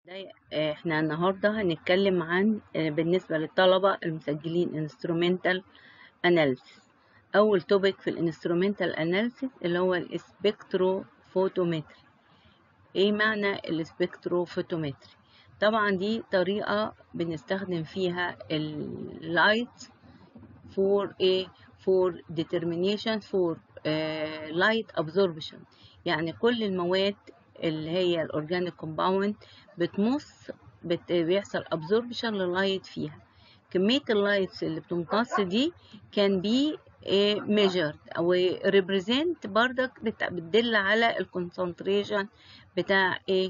ده احنا النهاردة هنتكلم عن آه، بالنسبة للطلبة المسجلين instrumental analysis أول توبيك في الانسترومنتال analysis اللي هو السبكتروفوتومتري ايه معنى السبكتروفوتومتري طبعا دي طريقة بنستخدم فيها اللايت for a for determination for uh, light absorption يعني كل المواد اللي هي الاورجانيك كومباوند بتمص بت... بيحصل absorption لللايت فيها كمية اللايتس اللي بتمتص دي كان بي measured او represent بردك بت... بتدل على الكونسنتريشن بتاع ايه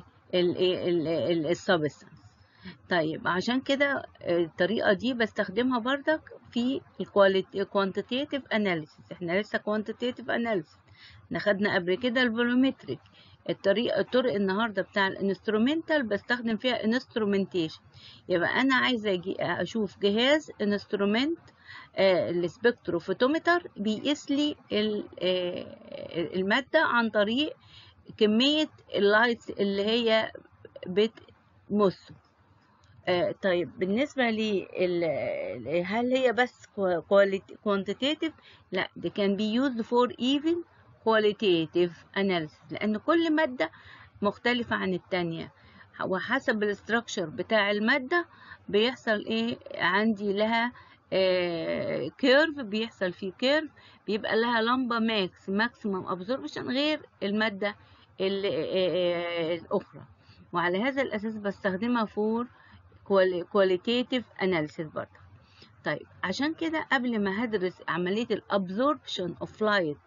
السبستانس طيب عشان كده الطريقة دي بستخدمها بردك في الكوانتيتيف اناليسيس احنا لسه كوانتيتيف اناليسيس احنا خدنا قبل كده الفولومتريك الطريقة الطرق النهاردة بتاع الانسترومنتال بستخدم فيها انسترومنتيشن يبقى انا عايزة أجي اشوف جهاز انسترومنت آه السبكتروفوتومتر بيقيس لي آه المادة عن طريق كمية اللايتس اللي هي بتمسه آه طيب بالنسبة لي هل هي بس quantitative لا ده كان بي used for even qualitative analysis لأن كل مادة مختلفة عن التانية وحسب الاستراكشر بتاع المادة بيحصل ايه عندي لها آه كيرف بيحصل فيه كيرف بيبقى لها لمبة ماكس ماكسيمم ابزوربشن غير المادة آه الأخرى وعلى هذا الأساس بستخدمها فور qualitative analysis برضه طيب عشان كده قبل ما هدرس عملية الابزوربشن of light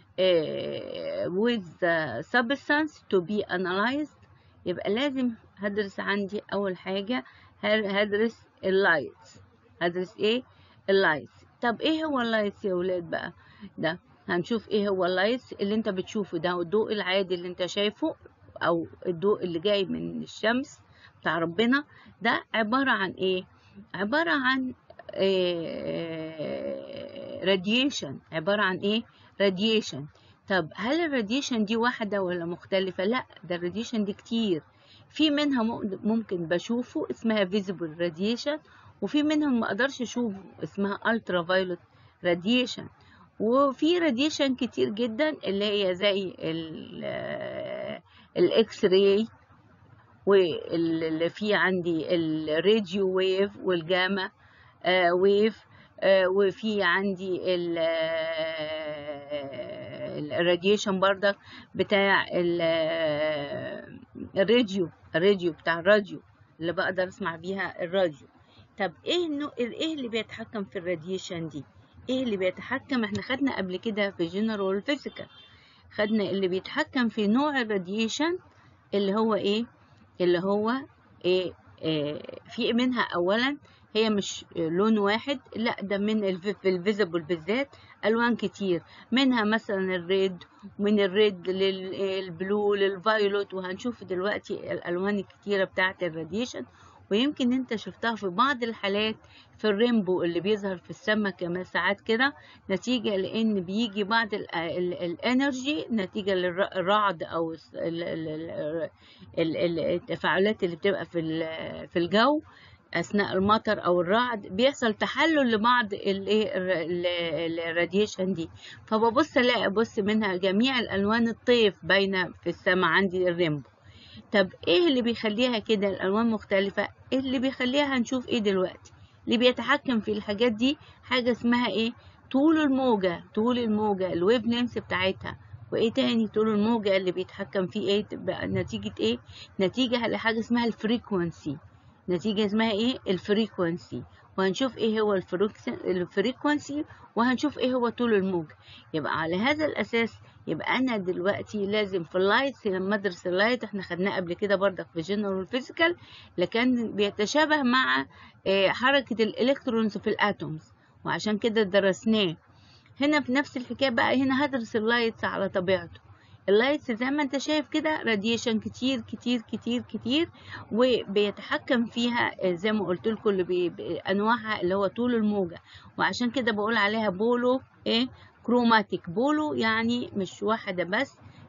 uh, with the substance to be analyzed يبقى لازم هدرس عندي أول حاجة هدرس اللايتس هدرس ايه اللايتس طب ايه هو اللايتس يا ولاد بقى ده هنشوف ايه هو اللايتس اللي انت بتشوفه ده الضوء العادي اللي انت شايفه او الضوء اللي جاي من الشمس بتاع ربنا ده عبارة عن ايه عبارة عن راديشن عبارة عن ايه راديشن طب هل الراديشن دي واحدة ولا مختلفة لا ده الراديشن دي كتير في منها ممكن بشوفه اسمها visible radiation وفي منهم ما اقدرش اشوفه اسمها ultra violet radiation وفي راديشن كتير جدا اللي هي زي الاكس راي واللي في عندي الراديو ويف والجاما آه ويف آه وفي عندي الراديشن بردك بتاع الراديو الراديو بتاع الراديو اللي بقدر اسمع بيها الراديو طب ايه النوع ايه اللي بيتحكم في الراديشن دي ايه اللي بيتحكم احنا خدنا قبل كده في جنرال فيزيكال خدنا اللي بيتحكم في نوع الراديشن اللي هو ايه اللي هو إيه إيه في منها اولا هي مش لون واحد لا ده من في الفيزيبل بالذات الوان كتير منها مثلا الريد من الريد للبلو للفايولوت وهنشوف دلوقتي الالوان الكتيره بتاعه الراديشن ويمكن انت شفتها في بعض الحالات في الريمبو اللي بيظهر في السماء كمان ساعات كده نتيجة لان بيجي بعض الانرجي نتيجة للرعد او التفاعلات اللي بتبقى في في الجو اثناء المطر او الرعد بيحصل تحلل لبعض الراديشن دي فببص الاقي بص منها جميع الالوان الطيف باينه في السماء عندي الريمبو طب ايه اللي بيخليها كده الالوان مختلفه إيه اللي بيخليها هنشوف ايه دلوقتي اللي بيتحكم في الحاجات دي حاجه اسمها ايه طول الموجه طول الموجه الويف لينس بتاعتها وايه تاني طول الموجه اللي بيتحكم فيه ايه نتيجه ايه نتيجه لحاجه اسمها الفريكونسي نتيجه اسمها ايه الفريكونسي وهنشوف ايه هو الفريكونسي وهنشوف ايه هو طول الموجة يبقى على هذا الاساس يبقى انا دلوقتي لازم في اللايت لما ادرس اللايت احنا خدناه قبل كده برضك في جنرال فيزيكال لكن بيتشابه مع حركة الالكترونز في الاتومز وعشان كده درسناه هنا في نفس الحكاية بقى هنا هدرس اللايتس على طبيعته اللايتس زي ما انت شايف كده راديشن كتير كتير كتير كتير وبيتحكم فيها زي ما قلت لكم اللي بانواعها اللي هو طول الموجه وعشان كده بقول عليها بولو ايه كروماتيك بولو يعني مش واحده بس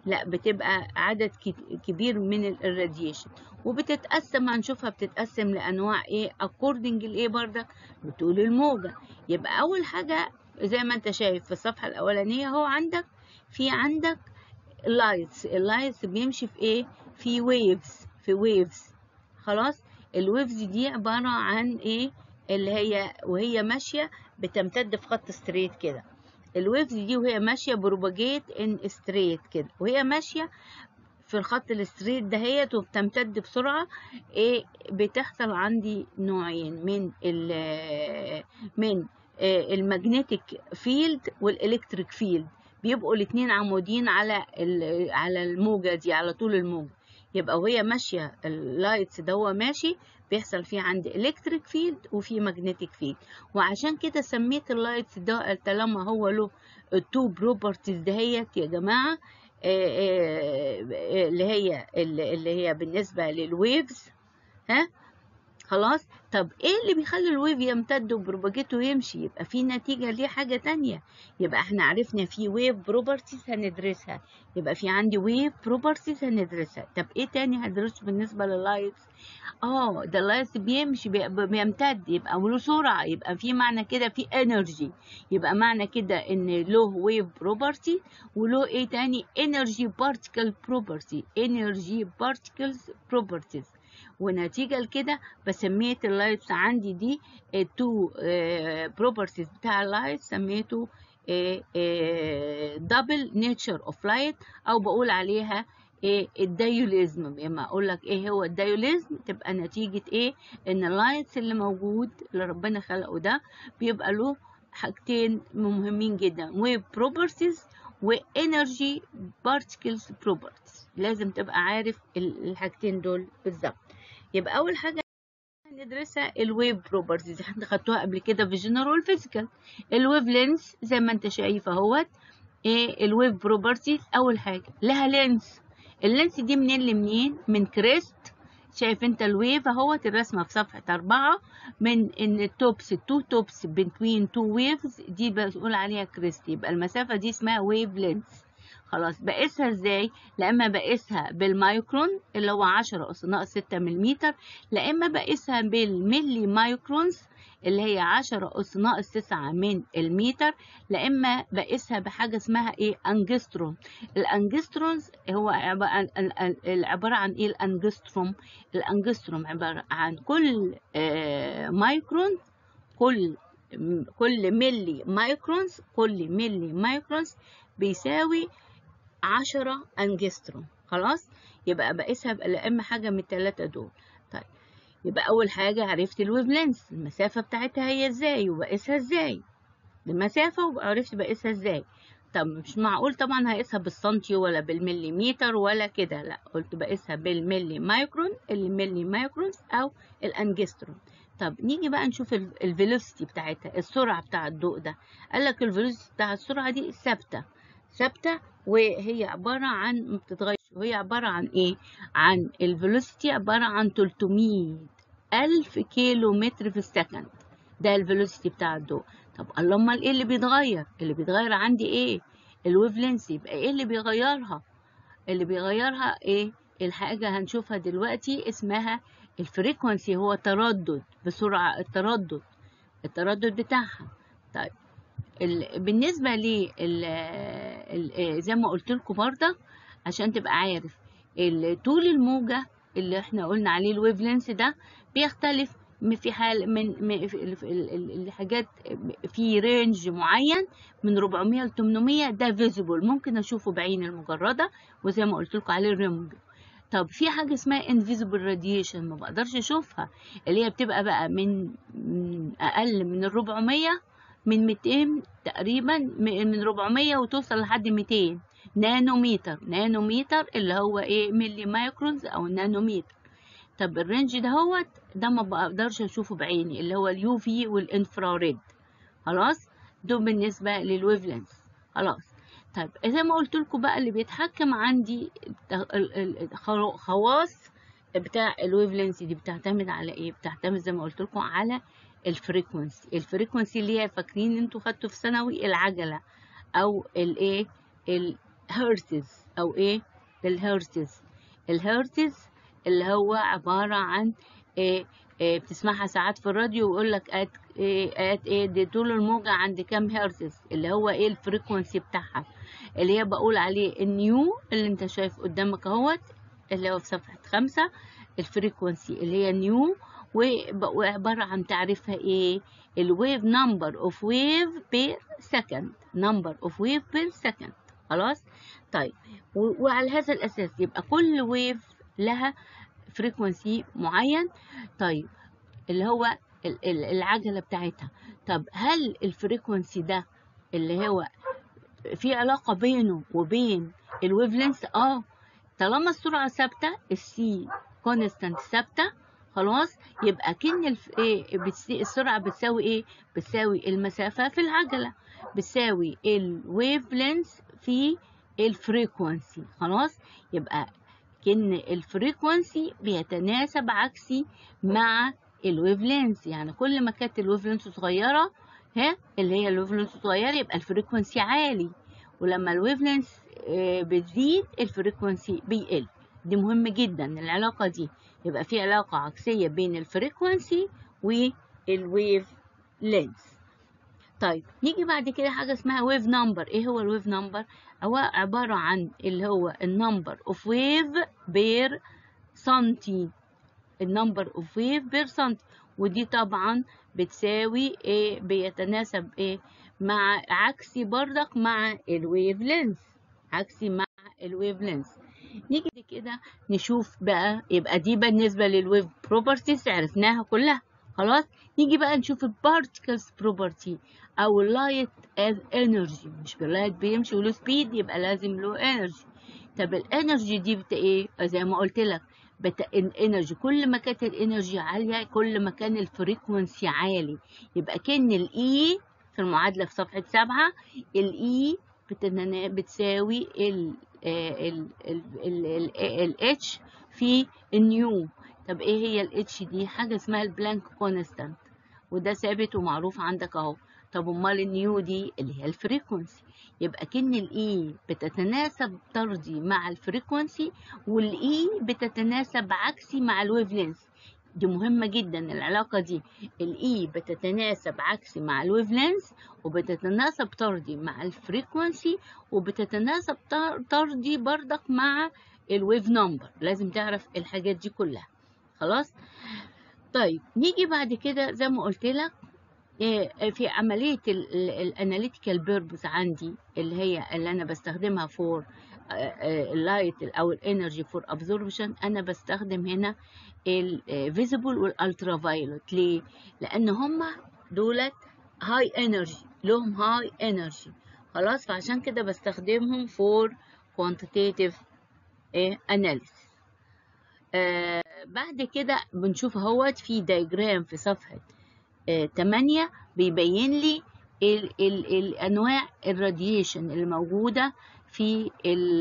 لا بتبقى عدد كت- كبير من الراديشن وبتتقسم هنشوفها بتتقسم لانواع ايه according لايه بردك لطول الموجة يبقى اول حاجة زي ما انت شايف في الصفحة الاولانية هو عندك في عندك اللايتس اللايتس بيمشي في ايه في ويفز في ويفز خلاص الويفز دي عبارة عن ايه اللي هي وهي ماشية بتمتد في خط ستريت كده الويفز دي وهي ماشية بروباجيت ان ستريت كده وهي ماشية في الخط الستريت دهيت وبتمتد بسرعة ايه بتحصل عندي نوعين من ال من المagnetic فيلد والالكتريك فيلد بيبقوا الاتنين عمودين على ال- على الموجة دي على طول الموجة يبقى وهي ماشية اللايتس ده هو ماشي بيحصل فيه عندي الكتريك فيلد وفي ماجنتيك فيلد وعشان كده سميت اللايتس ده طالما هو له التو بروبرتيز دهيت يا جماعة آه، آه، آه، اللي هي اللي هي بالنسبة للويفز ها خلاص طب ايه اللي بيخلي الويف يمتد وبروباجيته ويمشي يبقى في نتيجة ليه حاجة تانية يبقى احنا عرفنا في ويف بروبرتيز هندرسها يبقى في عندي ويف بروبرتيز هندرسها طب ايه تاني هندرسه بالنسبة لللايتس اه ده اللايتس بيمشي بي- بيمتد يبقى له سرعة يبقى في معنى كده في انرجي يبقى معنى كده ان له ويف بروبرتي وله ايه تاني انرجي بارتيكل بروبرتي انرجي بارتيكلز بروبرتيز ونتيجة لكده بسميت اللايتس عندي دي التو بروبرتيز بتاع اللايت سميته دبل نيتشر اوف لايت او بقول عليها ايه الدايوليزم لما اقول لك ايه هو الدايوليزم تبقى نتيجة ايه ان اللايتس اللي موجود اللي ربنا خلقه ده بيبقى له حاجتين مهمين جدا ويف بروبرتيز وانرجي بارتكلز بروبرتيز لازم تبقى عارف ال- الحاجتين دول بالظبط يبقى اول حاجه ندرسها الويف بروبرتيز احنا خدتوها قبل كده في جنرال فيزيكال الويف لينس زي ما انت شايف اهوت ايه الويف بروبرتيز اول حاجه لها لينس اللينس دي منين لمنين من كريست شايف انت الويف اهوت الرسمه في صفحه أربعة من ان التوبس تو توبس بين تو ويفز دي بنقول عليها كريست يبقى المسافه دي اسمها ويف لينس خلاص بقيسها ازاي لا اما بقيسها بالمايكرون اللي هو 10 اس ناقص 6 ملم لا اما بقيسها بالملي مايكرونز اللي هي 10 اس ناقص 9 من المتر لا اما بقيسها بحاجه اسمها ايه انجستروم الانجسترونز هو عباره عن عباره عن ايه الانجستروم الانجستروم عباره عن كل آه، مايكرون كل كل ملي مايكرونز كل ملي مايكرونز بيساوي عشرة أنجستروم خلاص يبقى بقيسها بقى لا إما حاجة من التلاتة دول طيب يبقى أول حاجة عرفت الويف لينس المسافة بتاعتها هي إزاي وبقيسها إزاي المسافة وعرفت بقيسها إزاي طب مش معقول طبعا هقيسها بالسنتي ولا بالمليمتر ولا كده لا قلت بقيسها بالملي مايكرون الملي مايكرون أو الأنجستروم طب نيجي بقى نشوف الفيلوسيتي بتاعتها السرعة بتاع الضوء ده قال لك الفيلوسيتي بتاع السرعة دي ثابتة ثابتة وهي عبارة عن ما بتتغيرش وهي عبارة عن ايه عن الفيلوسيتي عبارة عن 300 ألف كيلو متر في السكند ده الفيلوسيتي بتاع الضوء طب الله امال ايه اللي بيتغير اللي بيتغير عندي ايه الويف لينس يبقى ايه اللي بيغيرها اللي بيغيرها ايه الحاجة هنشوفها دلوقتي اسمها الفريكونسي هو تردد بسرعة التردد التردد بتاعها طيب ال... بالنسبة لي ال... ال... زي ما قلت لكم برضه عشان تبقى عارف ال- طول الموجة اللي احنا قلنا عليه الويف لينس ده بيختلف م- في حال من من- في ال- في ال- ال- الحاجات في رينج معين من 400 ل 800 ده فيزيبل ممكن اشوفه بعين المجردة وزي ما قلت لكم عليه الريمج طب في حاجة اسمها invisible radiation ما بقدرش اشوفها اللي هي بتبقى بقى من من اقل من ال 400 من 200 تقريبا م- من 400 وتوصل لحد 200 نانوميتر نانوميتر اللي هو ايه ملي مايكرونز او نانوميتر طب الرينج ده هو ده ما بقدرش اشوفه بعيني اللي هو اليو في والانفراريد خلاص دول بالنسبه للويف لينس خلاص طيب زي ما قلت لكم بقى اللي بيتحكم عندي الت- ال- ال- الخوا- خواص بتاع الويف لينس دي بتعتمد على ايه بتعتمد زي ما قلت لكم على الفريكونسي الفريكونسي اللي هي فاكرين انتوا خدتوا في ثانوي العجله او الايه ال- هرتز او ايه بالهرتز الهرتز اللي هو عبارة عن إيه إيه بتسمعها ساعات في الراديو ويقول لك ات إيه ات ايه دي طول الموجة عند كام هرتز اللي هو ايه الفريكونسي بتاعها اللي هي بقول عليه النيو اللي انت شايف قدامك اهوت اللي هو في صفحة خمسة الفريكونسي اللي هي نيو وعبارة عن تعريفها ايه الويف نمبر اوف ويف بير سكند نمبر اوف ويف بير سكند خلاص طيب وعلى هذا الاساس يبقى كل ويف لها فريكونسي معين طيب اللي هو العجلة بتاعتها طب هل الفريكونسي ده اللي هو في علاقة بينه وبين الويف لينث اه طالما السرعة ثابتة السي كونستانت ثابتة خلاص يبقى كن الف... إيه بتسي... السرعة بتساوي ايه بتساوي المسافة في العجلة بتساوي الويف لينث في الفريكونسي خلاص يبقى كن الفريكونسي بيتناسب عكسي مع الويف لينث يعني كل ما كانت الويف لينث صغيرة ها اللي هي الويف لينث صغيرة يبقى الفريكونسي عالي ولما الويف لينث بتزيد الفريكونسي بيقل دي مهم جدا العلاقة دي يبقى في علاقة عكسية بين الفريكونسي والويف لينث طيب نيجي بعد كده حاجة اسمها ويف نمبر ايه هو الويف نمبر هو عبارة عن اللي هو النمبر اوف ويف بير سنتي النمبر اوف ويف بير سنتي ودي طبعا بتساوي ايه بيتناسب ايه مع عكسي بردك مع الويف لينث عكسي مع الويف لينث نيجي كده نشوف بقى يبقى دي بالنسبة للويف بروبرتيز عرفناها كلها خلاص نيجي بقى نشوف البارتكلز بروبرتي او اللايت از انرجي مش اللايت بيمشي وله سبيد يبقى لازم له انرجي طب الانرجي دي بتا ايه زي ما قلت لك بتا الانرجي كل ما كانت الانرجي عاليه كل ما كان الفريكونسي عالي يبقى كان الاي في المعادله في صفحه سبعة الاي بتساوي ال ال ال الاتش في النيو طب ايه هي الاتش دي حاجه اسمها البلانك كونستانت وده ثابت ومعروف عندك اهو طب امال النيو دي اللي هي الفريكونسي يبقى كن الاي بتتناسب طردي مع الفريكونسي والاي بتتناسب عكسي مع الويف لينث دي مهمة جدا العلاقة دي الاي بتتناسب عكسي مع الويف لينث وبتتناسب طردي مع الفريكونسي وبتتناسب طردي بردك مع الويف نمبر لازم تعرف الحاجات دي كلها خلاص طيب نيجي بعد كده زي ما قلت لك في عملية الاناليتيكال بيربز عندي اللي هي اللي انا بستخدمها فور اللايت او الانرجي فور ابزوربشن انا بستخدم هنا الفيزيبل والالترا فايولت ليه لان هما دولت هاي انرجي لهم هاي انرجي خلاص فعشان كده بستخدمهم فور كوانتيتيف اناليسيس آه بعد كده بنشوف اهوت في دايجرام في صفحه آه 8 بيبين لي ال ال الانواع الراديشن اللي موجوده في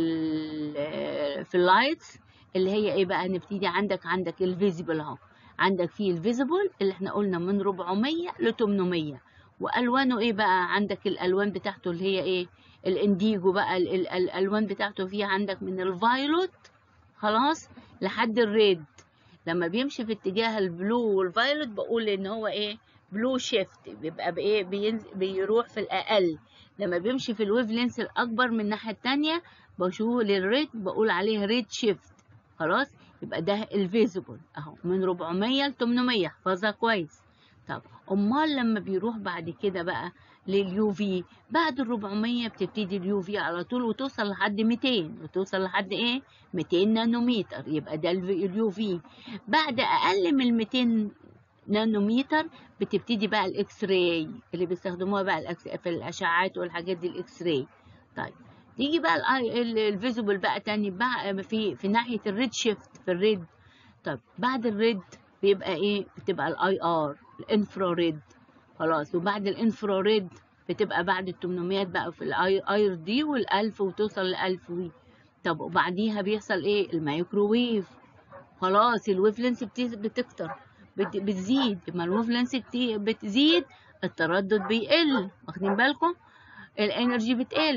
ال في اللايتس اللي هي ايه بقى نبتدي عندك عندك الفيزيبل اهو عندك فيه الفيزيبل اللي احنا قلنا من 400 ل 800 والوانه ايه بقى عندك الالوان بتاعته اللي هي ايه الانديجو بقى ال ال الالوان بتاعته فيه عندك من الفايلوت خلاص لحد الريد لما بيمشي في اتجاه البلو والفايلوت بقول ان هو ايه بلو شيفت بيبقى بايه بينزل بيروح في الاقل لما بيمشي في الويف لينس الاكبر من الناحيه التانية بشوفه للريد بقول عليه ريد شيفت خلاص يبقى ده الفيزيبل اهو من 400 ل 800 احفظها كويس طب امال لما بيروح بعد كده بقى لليو في بعد ال 400 بتبتدي اليو في على طول وتوصل لحد 200 وتوصل لحد ايه 200 نانومتر يبقى ده اليو في بعد اقل من 200 نانومتر بتبتدي بقى الاكس راي اللي بيستخدموها بقى في الاشعاعات والحاجات دي الاكس راي طيب تيجي بقى الفيزيبل بقى تاني بقى في في ناحيه الريد شيفت في الريد طب بعد الريد بيبقى ايه بتبقى الاي ار الانفراريد خلاص وبعد الانفراريد بتبقى بعد ال 800 بقى في الاي اير دي وال1000 وتوصل ل 1000 وي طب وبعديها بيحصل ايه الميكروويف خلاص الويف لينس بتكتر بتزيد لما الويف لينس بتزيد التردد بيقل واخدين بالكم الانرجي بتقل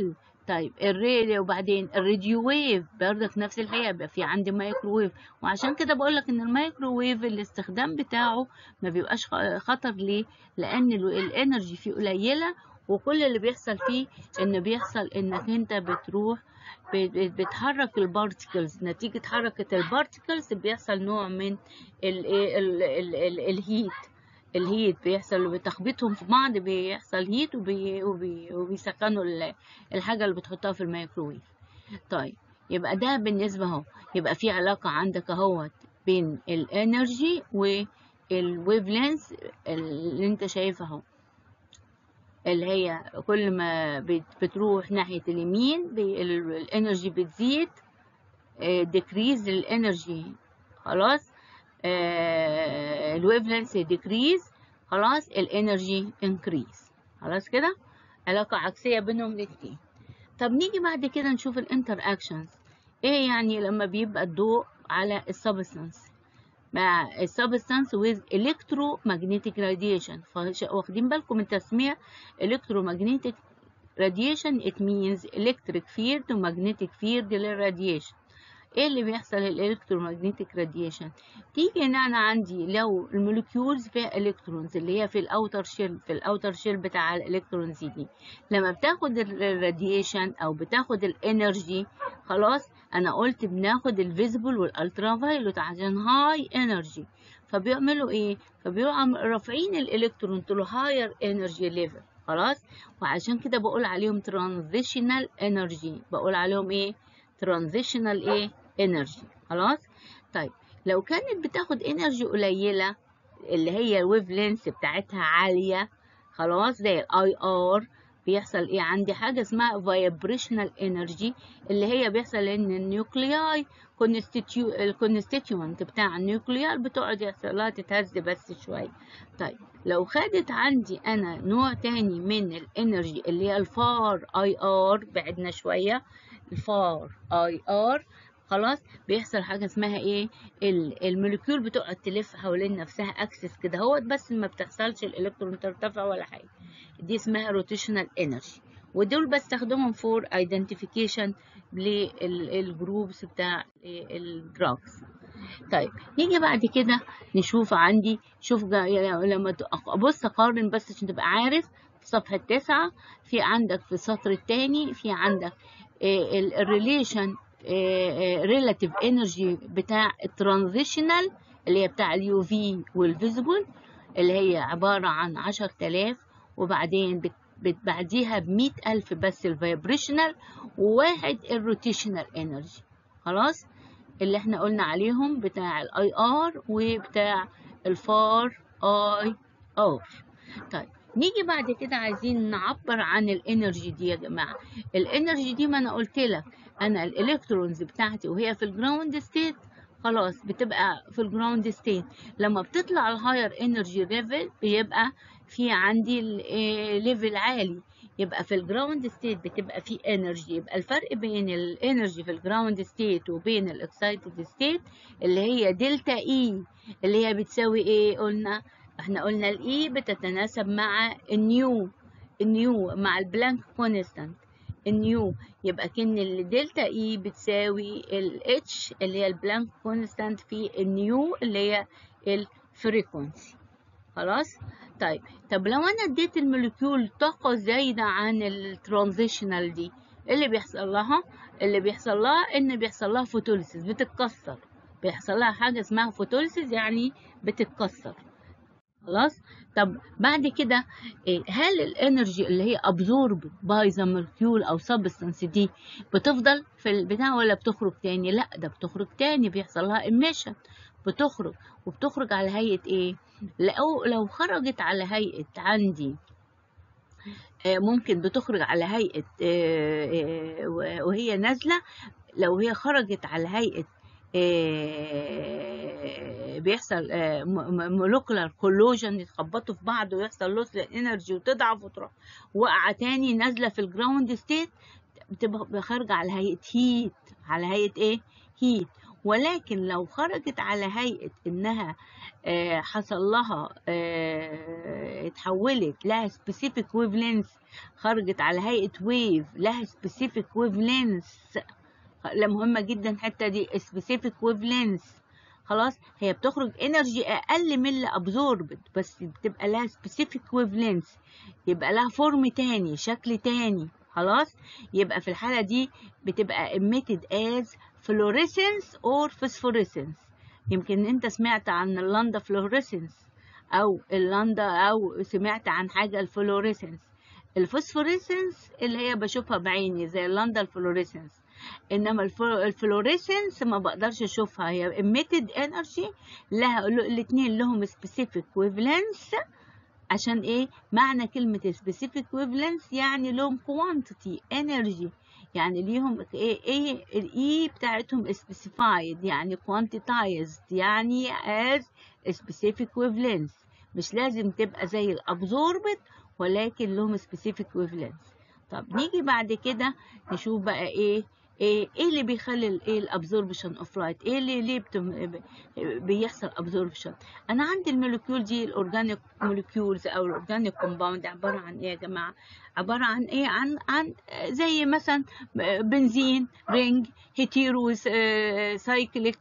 طيب الري وبعدين الراديو ويف برضك نفس الحقيقه بيبقى في عندي مايكروويف وعشان كده بقول لك ان المايكروويف الاستخدام بتاعه ما بيبقاش خ- خطر ليه لان ال- الانرجي فيه قليله وكل اللي بيحصل فيه ان بيحصل انك انت بتروح بت- بت- بتحرك البارتكلز نتيجه حركه البارتكلز بيحصل نوع من ال ال ال ال الهيت الهيت بيحصل بتخبيطهم في بعض بيحصل هيت وبي وبي وبيسخنوا ال- الحاجة اللي بتحطها في الميكروويف طيب يبقى ده بالنسبة اهو يبقى في علاقة عندك اهوت بين الانرجي والويف لينث اللي انت شايفها اهو اللي هي كل ما بت- بتروح ناحية اليمين بي- ال- الانرجي بتزيد ديكريز الانرجي خلاص الويف لينث ديكريز خلاص الانرجي انكريز خلاص كده علاقة عكسية بينهم الاتنين طب نيجي بعد كده نشوف الانتر اكشنز ايه يعني لما بيبقى الضوء على السبستانس مع السبستانس with electromagnetic radiation فش- واخدين بالكم من تسمية electromagnetic radiation it means electric field to magnetic field للراديشن ايه اللي بيحصل الالكترومagnetic راديشن تيجي ان انا عندي لو الموليكيولز فيها الكترونز اللي هي في الاوتر شيل في الاوتر شيل بتاع الالكترونز دي لما بتاخد الراديشن او بتاخد الانرجي خلاص انا قلت بناخد الفيزيبل والالترا فايلوت عشان هاي انرجي فبيعملوا ايه فبيبقوا رافعين الالكترون تو هاير انرجي ليفل خلاص وعشان كده بقول عليهم ترانزيشنال انرجي بقول عليهم ايه ترانزيشنال ايه انرجي خلاص طيب لو كانت بتاخد انرجي قليله اللي هي الويف لينث بتاعتها عاليه خلاص زي الاي ار بيحصل ايه عندي حاجه اسمها فايبريشنال انرجي اللي هي بيحصل ان النيوكلياي الكونستيتيوانت بتاع النيوكلياي بتقعد يحصل لها تتهز بس شويه طيب لو خدت عندي انا نوع تاني من الانرجي اللي هي الفار اي ار بعدنا شويه الفار اي ار خلاص بيحصل حاجه اسمها ايه ال- الموليكيول بتقعد تلف حوالين نفسها اكسس كده هوت بس ما بتحصلش الالكترون ترتفع ولا حاجه دي اسمها روتيشنال انرجي ودول بستخدمهم فور ايدنتيفيكيشن للجروبس بتاع الدراجز طيب نيجي بعد كده نشوف عندي شوف جا- لما ت- ابص اقارن بس عشان تبقى عارف في صفحة تسعة في عندك في السطر الثاني في عندك الريليشن ريلاتيف انرجي بتاع الترانزيشنال اللي هي بتاع اليو في والفيزيبل اللي هي عبارة عن عشر تلاف وبعدين بت بت- بعديها بمية ألف بس الفايبريشنال وواحد الروتيشنال انرجي خلاص اللي احنا قلنا عليهم بتاع الاي ار وبتاع الفار اي ار طيب نيجي بعد كده عايزين نعبر عن الانرجي دي يا جماعه الانرجي دي ما انا قلت لك انا الالكترونز بتاعتي وهي في الجراوند ستيت خلاص بتبقى في الجراوند ستيت لما بتطلع الهاير انرجي ليفل بيبقى في عندي ليفل عالي يبقى في الجراوند ستيت بتبقى في انرجي يبقى الفرق بين الانرجي في الجراوند ستيت وبين الاكسايتد ستيت اللي هي دلتا اي اللي هي بتساوي ايه قلنا احنا قلنا الاي بتتناسب مع النيو النيو مع البلانك كونستانت النيو يبقى كن الدلتا اي بتساوي الاتش اللي هي البلانك كونستانت في النيو اللي هي الفريكونسي خلاص طيب طب لو انا اديت الموليكيول طاقة زايدة عن الترانزيشنال دي إيه اللي بيحصل لها اللي بيحصل لها ان بيحصل لها فوتوليسيس بتتكسر بيحصل لها حاجة اسمها فوتوليسيس يعني بتتكسر خلاص طب بعد كده إيه، هل الانرجي اللي هي absorbed by the molecule او substance دي بتفضل في البتاع ولا بتخرج تاني لا ده بتخرج تاني بيحصل لها emission بتخرج وبتخرج على هيئة ايه لو لو خرجت على هيئة عندي آه، ممكن بتخرج على هيئة آه، آه، وهي نازلة لو هي خرجت على هيئة آه، بيحصل مولكولار كولوجن يتخبطوا في بعض ويحصل لوس انرجي وتضعف وتروح واقعة تاني نازلة في الجراوند ستيت بتبقى خارجة على هيئة هيت على هيئة ايه هيت ولكن لو خرجت على هيئة إنها آه، حصل لها آه، اتحولت لها specific wavelength خرجت على هيئة wave لها specific wavelength لا مهمة جدا الحتة دي specific wavelength خلاص هي بتخرج انرجي اقل من اللي ابزوربد بس بتبقى لها specific wavelength يبقى لها فورم تاني شكل تاني خلاص يبقى في الحالة دي بتبقى emitted as fluorescence or phosphorescence يمكن انت سمعت عن اللاندا فلوريسنس او اللاندا او سمعت عن حاجة الفلوريسنس الفوسفوريسنس اللي هي بشوفها بعيني زي اللاندا الفلوريسنس انما الفلوريسنس ما بقدرش اشوفها هي emitted energy لها الاثنين لهم specific wavelengths عشان ايه معنى كلمة specific wavelengths يعني لهم quantity energy يعني ليهم ايه ايه الاي بتاعتهم specified يعني quantized يعني as specific wavelengths مش لازم تبقى زي الابزوربت ولكن لهم specific wavelengths طب نيجي بعد كده نشوف بقى ايه ايه ايه اللي بيخلي الايه الابزوربشن اوف لايت ايه اللي ليه بتم بيحصل ابزوربشن انا عندي الموليكيول دي الاورجانيك موليكيولز او الاورجانيك كومباوند عباره عن ايه يا جماعه عباره عن ايه عن عن زي مثلا بنزين رينج هيتيرو سايكليك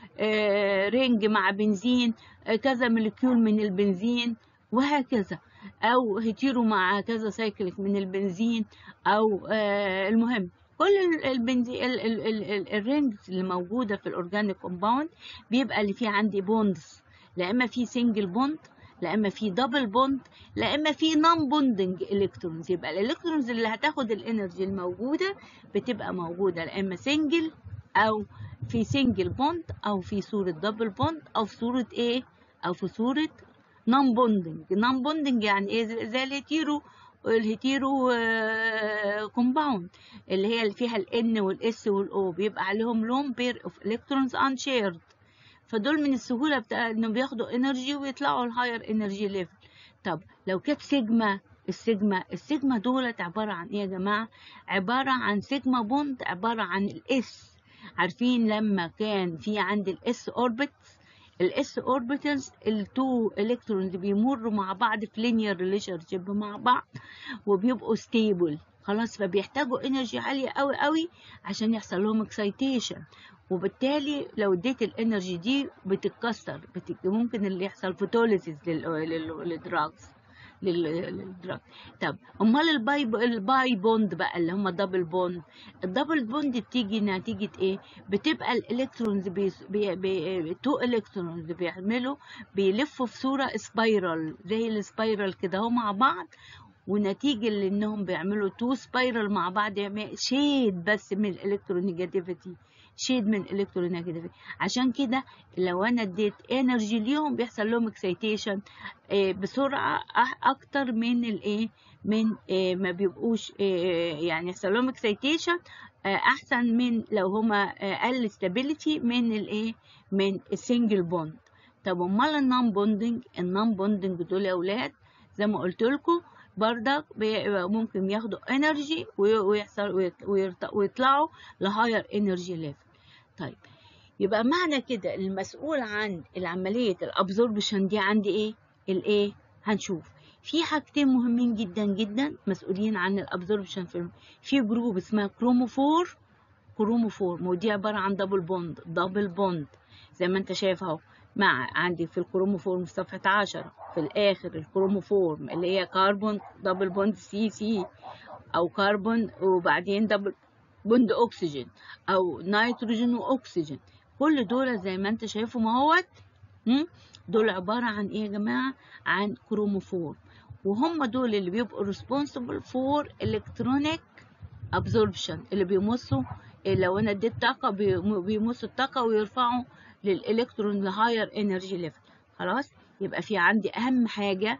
رينج مع بنزين كذا موليكيول من البنزين وهكذا او هيتيرو مع كذا سايكليك من البنزين او المهم كل البنزي الرينجز اللي موجوده في الاورجانيك كومباوند بيبقى اللي فيه عندي بوندز لا اما في سنجل بوند لا اما في دبل بوند لا اما في نون بوندنج الكترونز يبقى الالكترونز اللي هتاخد الانرجي الموجوده بتبقى موجوده لا اما سنجل او في سنجل بوند او في صوره دبل بوند او في صوره ايه او في صوره نون بوندنج نون بوندنج يعني ايه زي الهيتيرو الهيتيرو كومباوند اللي هي اللي فيها الان والاس والاو بيبقى عليهم لون بير اوف الكترونز انشيرد فدول من السهوله بتاع انهم بياخدوا انرجي ويطلعوا الهاير انرجي ليفل طب لو كانت سيجما السيجما السيجما دولت عباره عن ايه يا جماعه عباره عن سيجما بوند عباره عن الاس عارفين لما كان في عند الاس اوربت الاس اوربيتالز التو الكترونز بيمروا مع بعض في لينير ريليشن شيب مع بعض وبيبقوا ستيبل خلاص فبيحتاجوا انرجي عاليه قوي قوي عشان يحصل لهم اكسايتيشن وبالتالي لو اديت الانرجي دي بتتكسر بتك... ممكن اللي يحصل فوتوليسيس للدراجز للدراج طب امال الباي الباي بوند بقى اللي هم دبل بوند الدبل بوند بتيجي نتيجه ايه بتبقى الالكترونز بي بي بي تو الكترونز بيعملوا بيلفوا في صوره سبايرال زي السبايرال كده اهو مع بعض ونتيجة لانهم بيعملوا تو سبايرال مع بعض يعمل شيد بس من الالكترونيجاتيفيتي شيد من الالكترونيجاتيفيتي عشان كده لو انا اديت انرجي ليهم بيحصل لهم اكسيتيشن بسرعة اكتر من الايه من ما بيبقوش يعني يحصل لهم اكسيتيشن احسن من لو هما اقل ستابيليتي من الايه من السنجل بوند طب امال النون بوندنج النون بوندنج دول يا اولاد زي ما قلت لكم بردك ممكن ياخدوا انرجي ويحصل ويطلعوا لهاير انرجي ليفل طيب يبقى معنى كده المسؤول عن العملية الابزوربشن دي عندي ايه الايه هنشوف في حاجتين مهمين جدا جدا مسؤولين عن الابزوربشن في في جروب اسمها كروموفور كروموفور ودي عبارة عن دبل بوند دبل بوند زي ما انت شايف اهو مع عندي في الكروموفورم في صفحة عشرة في الآخر الكروموفورم اللي هي كربون دبل بوند سي سي أو كربون وبعدين دبل بوند أكسجين أو نيتروجين وأكسجين كل دول زي ما أنت شايفهم اهوت دول عبارة عن إيه يا جماعة؟ عن كروموفورم وهم دول اللي بيبقوا responsible for electronic absorption اللي بيمصوا لو أنا اديت طاقة بيمصوا الطاقة ويرفعوا للالكترون لهاير انرجي ليفل خلاص يبقى في عندي اهم حاجه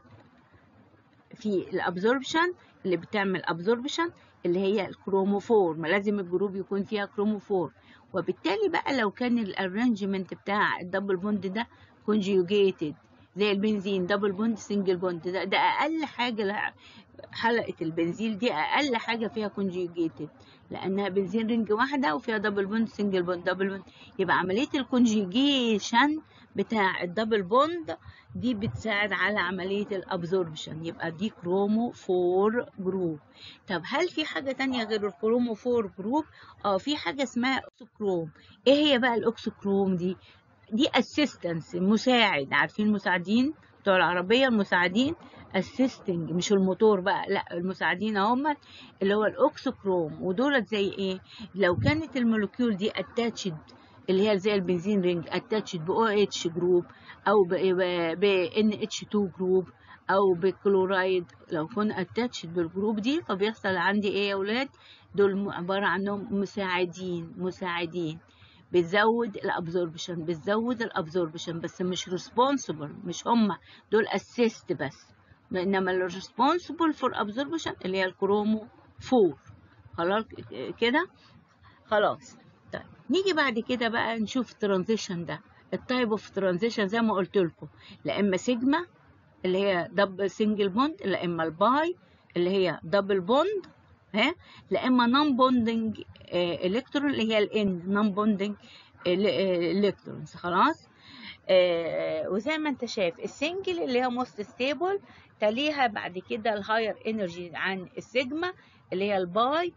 في الابزوربشن اللي بتعمل ابزوربشن اللي هي الكروموفور لازم الجروب يكون فيها كروموفور وبالتالي بقى لو كان الارانجمنت بتاع الدبل بوند ده كونجيوجيتد زي البنزين دبل بوند سنجل بوند ده, ده اقل حاجه حلقة البنزين دي أقل حاجة فيها كونجيجيتد لأنها بنزين رينج واحدة وفيها دبل بوند سنجل بوند دبل بوند يبقى عملية الكونجيجيشن بتاع الدبل بوند دي بتساعد على عملية الابزوربشن يبقى دي كرومو فور جروب طب هل في حاجة تانية غير الكرومو فور جروب؟ اه في حاجة اسمها اوكسوكروم ايه هي بقى الاوكسوكروم دي؟ دي اسيستنس مساعد عارفين المساعدين بتوع العربية المساعدين اسيستنج مش الموتور بقى لا المساعدين هم اللي هو الاوكسوكروم ودولت زي ايه لو كانت المولكيول دي اتاتشد اللي هي زي البنزين رينج اتاتشد ب OH جروب او ب NH2 جروب او بكلورايد لو كنا اتاتشد بالجروب دي فبيحصل عندي ايه يا ولاد دول عبارة عنهم مساعدين مساعدين بتزود الابزوربشن بتزود الابزوربشن بس مش ريسبونسبل مش هم دول اسيست بس انما الريسبونسبل فور ابزوربشن اللي هي الكرومو 4 خلاص كده خلاص طيب نيجي بعد كده بقى نشوف الترانزيشن ده التايب اوف ترانزيشن زي ما قلت لكم لا اما سيجما اللي هي دبل سنجل بوند لا اما الباي اللي هي دبل بوند ها لا اما نون بوندنج الكترون اللي هي الان نون بوندنج الكترونز خلاص آه وزي ما انت شايف السنجل اللي هي موست ستيبل تليها بعد كده الهاير انرجي عن السيجما اللي هي الباي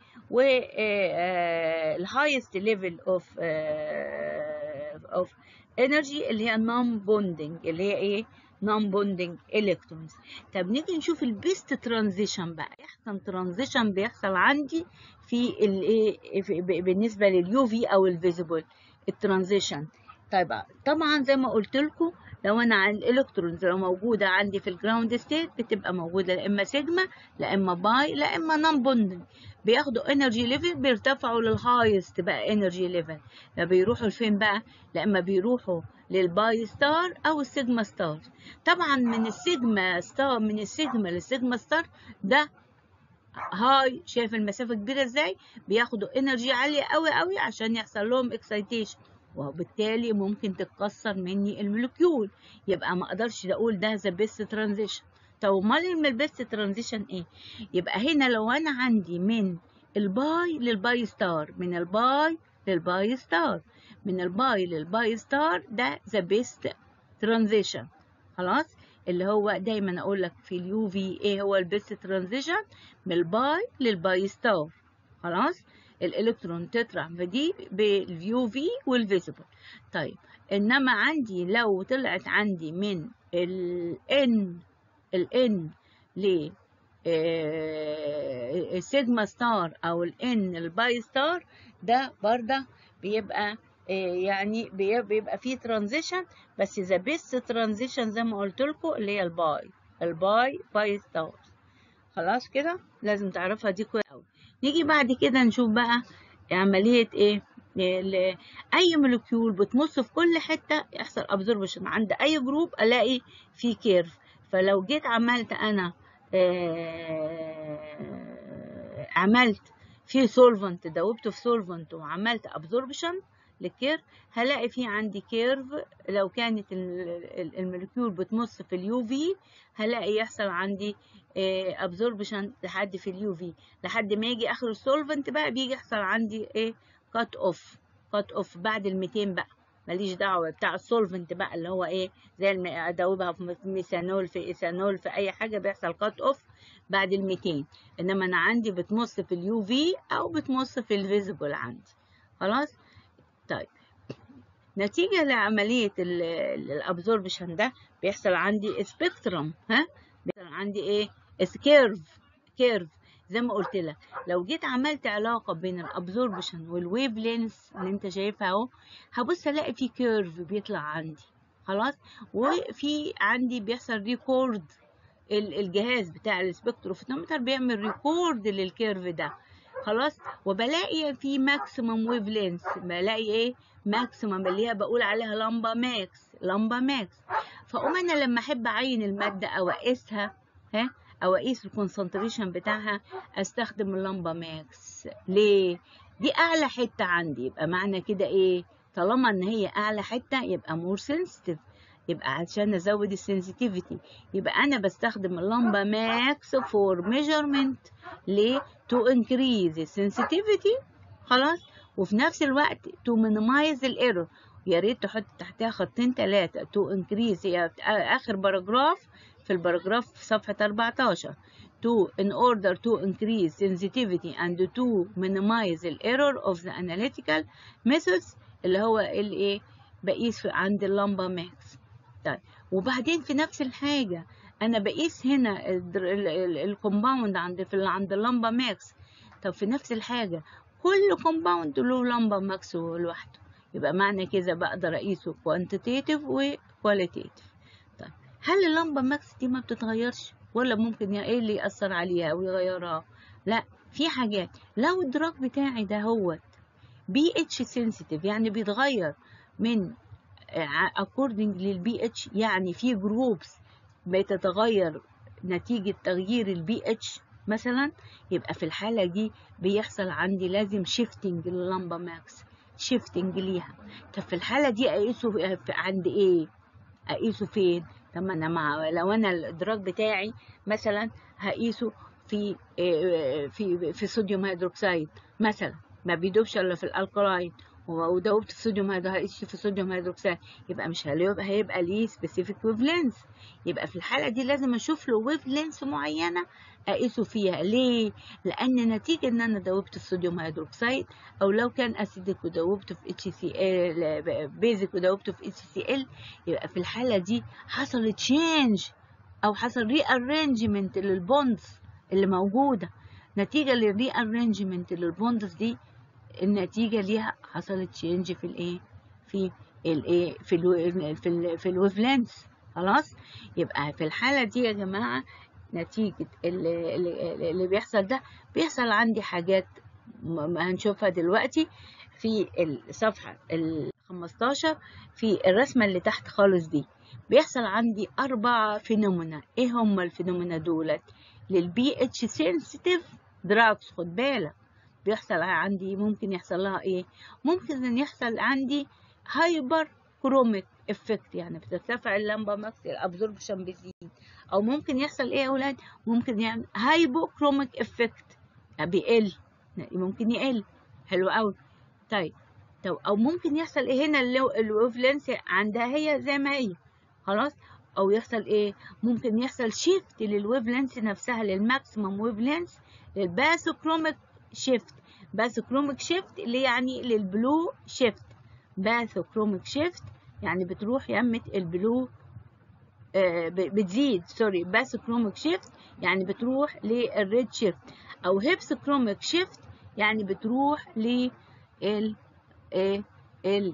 والهايست ليفل اوف اوف انرجي اللي هي نون بوندنج اللي هي ايه نون بوندنج الكترونز طب نيجي نشوف البيست ترانزيشن بقى احسن ترانزيشن بيحصل عندي في الايه بالنسبه لليو في او الفيزيبل الترانزيشن طيب طبعا زي ما قلت لكم لو انا عن الالكترونز لو موجوده عندي في الجراوند ستيت بتبقى موجوده لا اما سيجما لا اما باي لا اما نون بوندنج بياخدوا انرجي ليفل بيرتفعوا للهايست بقى انرجي ليفل فبيروحوا لفين بقى لا اما بيروحوا للباي ستار او السيجما ستار طبعا من السيجما ستار من السيجما للسيجما ستار ده هاي شايف المسافه كبيره ازاي بياخدوا انرجي عاليه قوي قوي عشان يحصل لهم اكسايتيشن وبالتالي ممكن تتكسر مني المولكيول يبقى ما اقدرش اقول ده ذا بيست ترانزيشن طب امال البيست ترانزيشن ايه يبقى هنا لو انا عندي من الباي للباي ستار من الباي للباي ستار من الباي للباي ستار ده ذا بيست ترانزيشن خلاص اللي هو دايما اقول لك في اليو في ايه هو البيست ترانزيشن من الباي للباي ستار خلاص الالكترون تطلع فدي باليو في والفيزيبل طيب انما عندي لو طلعت عندي من الان الان ل السيجما ستار او الان الباي ستار ده برضه بيبقى يعني بيبقى فيه ترانزيشن بس ذا بيست ترانزيشن زي ما قلت لكم اللي هي الباي الباي باي ستار خلاص كده لازم تعرفها دي كويس قوي نيجي بعد كده نشوف بقى عملية ايه اي مولكيول بتمص في كل حتة يحصل ابزوربشن عند اي جروب الاقي في كيرف فلو جيت عملت انا عملت في سولفنت دوبته في سولفنت وعملت ابزوربشن للكيرف هلاقي في عندي كيرف لو كانت المولكيول بتمص في اليو في هلاقي يحصل عندي ابزوربشن لحد في اليو في لحد ما يجي اخر السولفنت بقى بيجي يحصل عندي ايه كات اوف كات اوف بعد ال 200 بقى ماليش دعوه بتاع السولفنت بقى اللي هو ايه زي ادوبها في ميثانول في ايثانول في اي حاجه بيحصل كات اوف بعد ال 200 انما انا عندي بتمص في اليو في او بتمص في الفيزيبل عندي خلاص طيب نتيجة لعملية الابزوربشن ده بيحصل عندي سبيكترم ها بيحصل عندي ايه كيرف كيرف زي ما قلت لك لو جيت عملت علاقة بين الابزوربشن والويف لينس اللي انت شايفها اهو هبص الاقي في كيرف بيطلع عندي خلاص وفي عندي بيحصل ريكورد الجهاز بتاع السبكتروفوتومتر بيعمل ريكورد للكيرف ده خلاص وبلاقي في ماكسيمم ويف لينس بلاقي ايه ماكسيمم اللي هي بقول عليها لمبه ماكس لمبه ماكس فاقوم انا لما احب اعين الماده او اقيسها ها او اقيس الكونسنتريشن بتاعها استخدم اللمبه ماكس ليه دي اعلى حته عندي يبقى معنى كده ايه طالما ان هي اعلى حته يبقى مور سنسيتيف يبقى عشان ازود السنسيتيفيتي يبقى انا بستخدم اللمبه ماكس فور ميجرمنت ليه تو انكريز السنسيتيفيتي خلاص وفي نفس الوقت تو مينيمايز الايرور يا ريت تحط تحتها خطين ثلاثه تو انكريز هي اخر باراجراف في الباراجراف في صفحه 14 to in order to increase sensitivity and to minimize the error of the analytical methods اللي هو الايه بقيس عند اللمبه ماكس طيب وبعدين في نفس الحاجه انا بقيس هنا الكومباوند عند في عند اللمبه ماكس طب في نفس الحاجه كل كومباوند له لمبه ماكس لوحده يبقى معنى كده بقدر اقيسه كوانتيتيف وكواليتيف طيب هل اللمبه ماكس دي ما بتتغيرش ولا ممكن ايه اللي يأثر عليها او يغيرها لا في حاجات لو الدراج بتاعي ده هو بي اتش سنسيتيف يعني بيتغير من according للبي اتش يعني في جروبس بتتغير نتيجة تغيير البي اتش مثلا يبقى في الحالة دي بيحصل عندي لازم شيفتنج لللمبة ماكس شيفتنج ليها طب في الحالة دي أقيسه عند إيه؟ أقيسه فين؟ طب ما أنا مع لو أنا الإدراك بتاعي مثلا هقيسه في في في صوديوم هيدروكسيد مثلا ما بيدوبش إلا في الألكلاين ودوبت في صوديوم هيدروكسيد في صوديوم هيدروكسيد يبقى مش هيبقى هيبقى ليه سبيسيفيك ويف لينس يبقى في الحالة دي لازم أشوف له ويف لينس معينة أقيسه فيها ليه؟ لأن نتيجة إن أنا دوبت الصوديوم هيدروكسيد أو لو كان أسيدك ودوبته في اتش سي ال بيزك ودوبته في اتش سي ال يبقى في الحالة دي حصل تشينج أو حصل ري ارينجمنت للبوندز اللي موجودة نتيجة للري ارينجمنت للبوندز دي النتيجة ليها حصلت تشينج في الايه في الايه في ال في ال في الويف لينس خلاص يبقى في الحالة دي يا جماعة نتيجة اللي, اللي بيحصل ده بيحصل عندي حاجات هنشوفها دلوقتي في الصفحة ال 15 في الرسمة اللي تحت خالص دي بيحصل عندي أربع فينومينا إيه هما الفينومينا دولت للبي اتش سنسيتيف دراجز خد بالك بيحصل عندي ممكن يحصل لها ايه ممكن ان يحصل عندي هايبر كروميك افكت يعني بترتفع اللمبه ماكس الابزوربشن بيزيد او ممكن يحصل ايه يا اولاد ممكن يعني هايبو كروميك افكت بيقل ممكن يقل حلو قوي طيب طب او ممكن يحصل ايه هنا الويف لينس عندها هي زي ما هي خلاص او يحصل ايه ممكن يحصل شيفت للويف لينس نفسها للماكسيمم ويف لينس للباثوكروميك شيفت باثوكروميك شيفت اللي يعني للبلو شيفت باثوكروميك شيفت يعني بتروح يمة البلو آه بتزيد سوري باثوكروميك شيفت يعني بتروح للريد شيفت او هيبسوكروميك شيفت يعني بتروح لل ال ال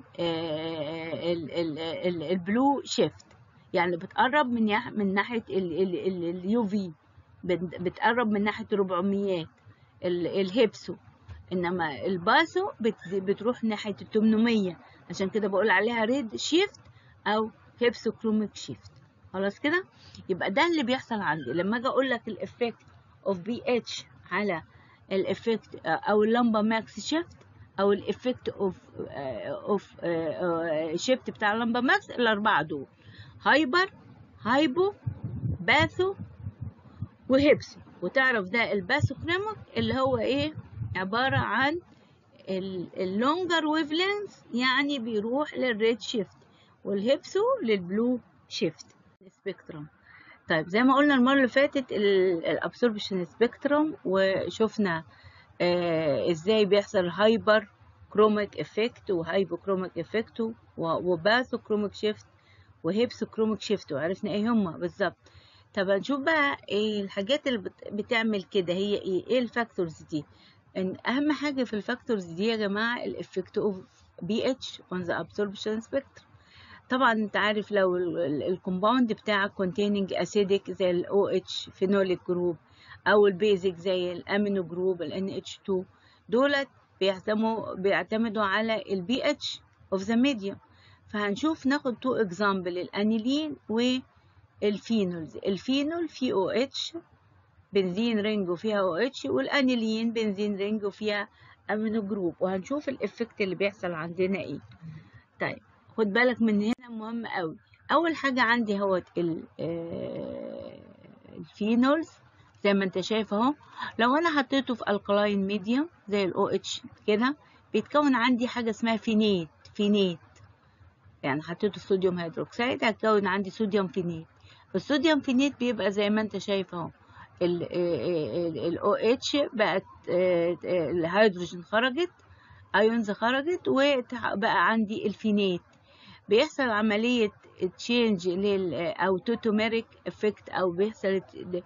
ال البلو شيفت يعني بتقرب من من ناحيه اليو في بتقرب من ناحيه 400 الهيبسو انما الباسو بتروح ناحيه ال 800 عشان كده بقول عليها ريد شيفت او هيبسو كروميك شيفت خلاص كده يبقى ده اللي بيحصل عندي لما اجي اقول لك الافكت اوف بي اتش على الافكت او اللمبه ماكس شيفت او الافكت اوف اوف شيفت بتاع اللمبه ماكس الاربعه دول هايبر هايبو باثو وهيبسو وتعرف ده الباثوكريميك اللي هو ايه عبارة عن اللونجر ويف لينث يعني بيروح للريد شيفت والهيبسو للبلو شيفت سبيكترم طيب زي ما قلنا المرة اللي فاتت الابسوربشن سبيكترم وشفنا آه ازاي بيحصل هايبر كروميك افكت وهايبو كروميك افكت وباثو كروميك شيفت وهيبسو كروميك شيفت وعرفنا ايه هما بالظبط طب هنشوف بقى ايه الحاجات اللي بتعمل كده هي ايه ايه الفاكتورز دي ان اهم حاجه في الفاكتورز دي يا جماعه الافكت اوف بي اتش اون ذا ابسوربشن سبيكترم طبعا انت عارف لو الكومباوند بتاعك containing acidic زي ال OH phenolic جروب او البيزك زي الامينو جروب ال NH2 دولت بيعتمدوا بيعتمدوا على البي اتش اوف ذا ميديوم فهنشوف ناخد تو اكزامبل الانيلين والفينولز الفينول فيه او اتش بنزين رينج وفيها او اتش والانيلين بنزين رينج وفيها امينو جروب وهنشوف الافكت اللي بيحصل عندنا ايه طيب خد بالك من هنا مهم قوي اول حاجه عندي هو الفينولز زي ما انت شايف اهو لو انا حطيته في الكلاين ميديوم زي الاو اتش كده بيتكون عندي حاجه اسمها فينيت فينيت يعني حطيته صوديوم هيدروكسيد هتكون عندي صوديوم فينيت الصوديوم فينيت بيبقى زي ما انت شايف اهو الاو اتش بقت الهيدروجين خرجت ايونز خرجت وبقى عندي الفينيت بيحصل عملية تشينج لل او توتوميريك افكت او بيحصل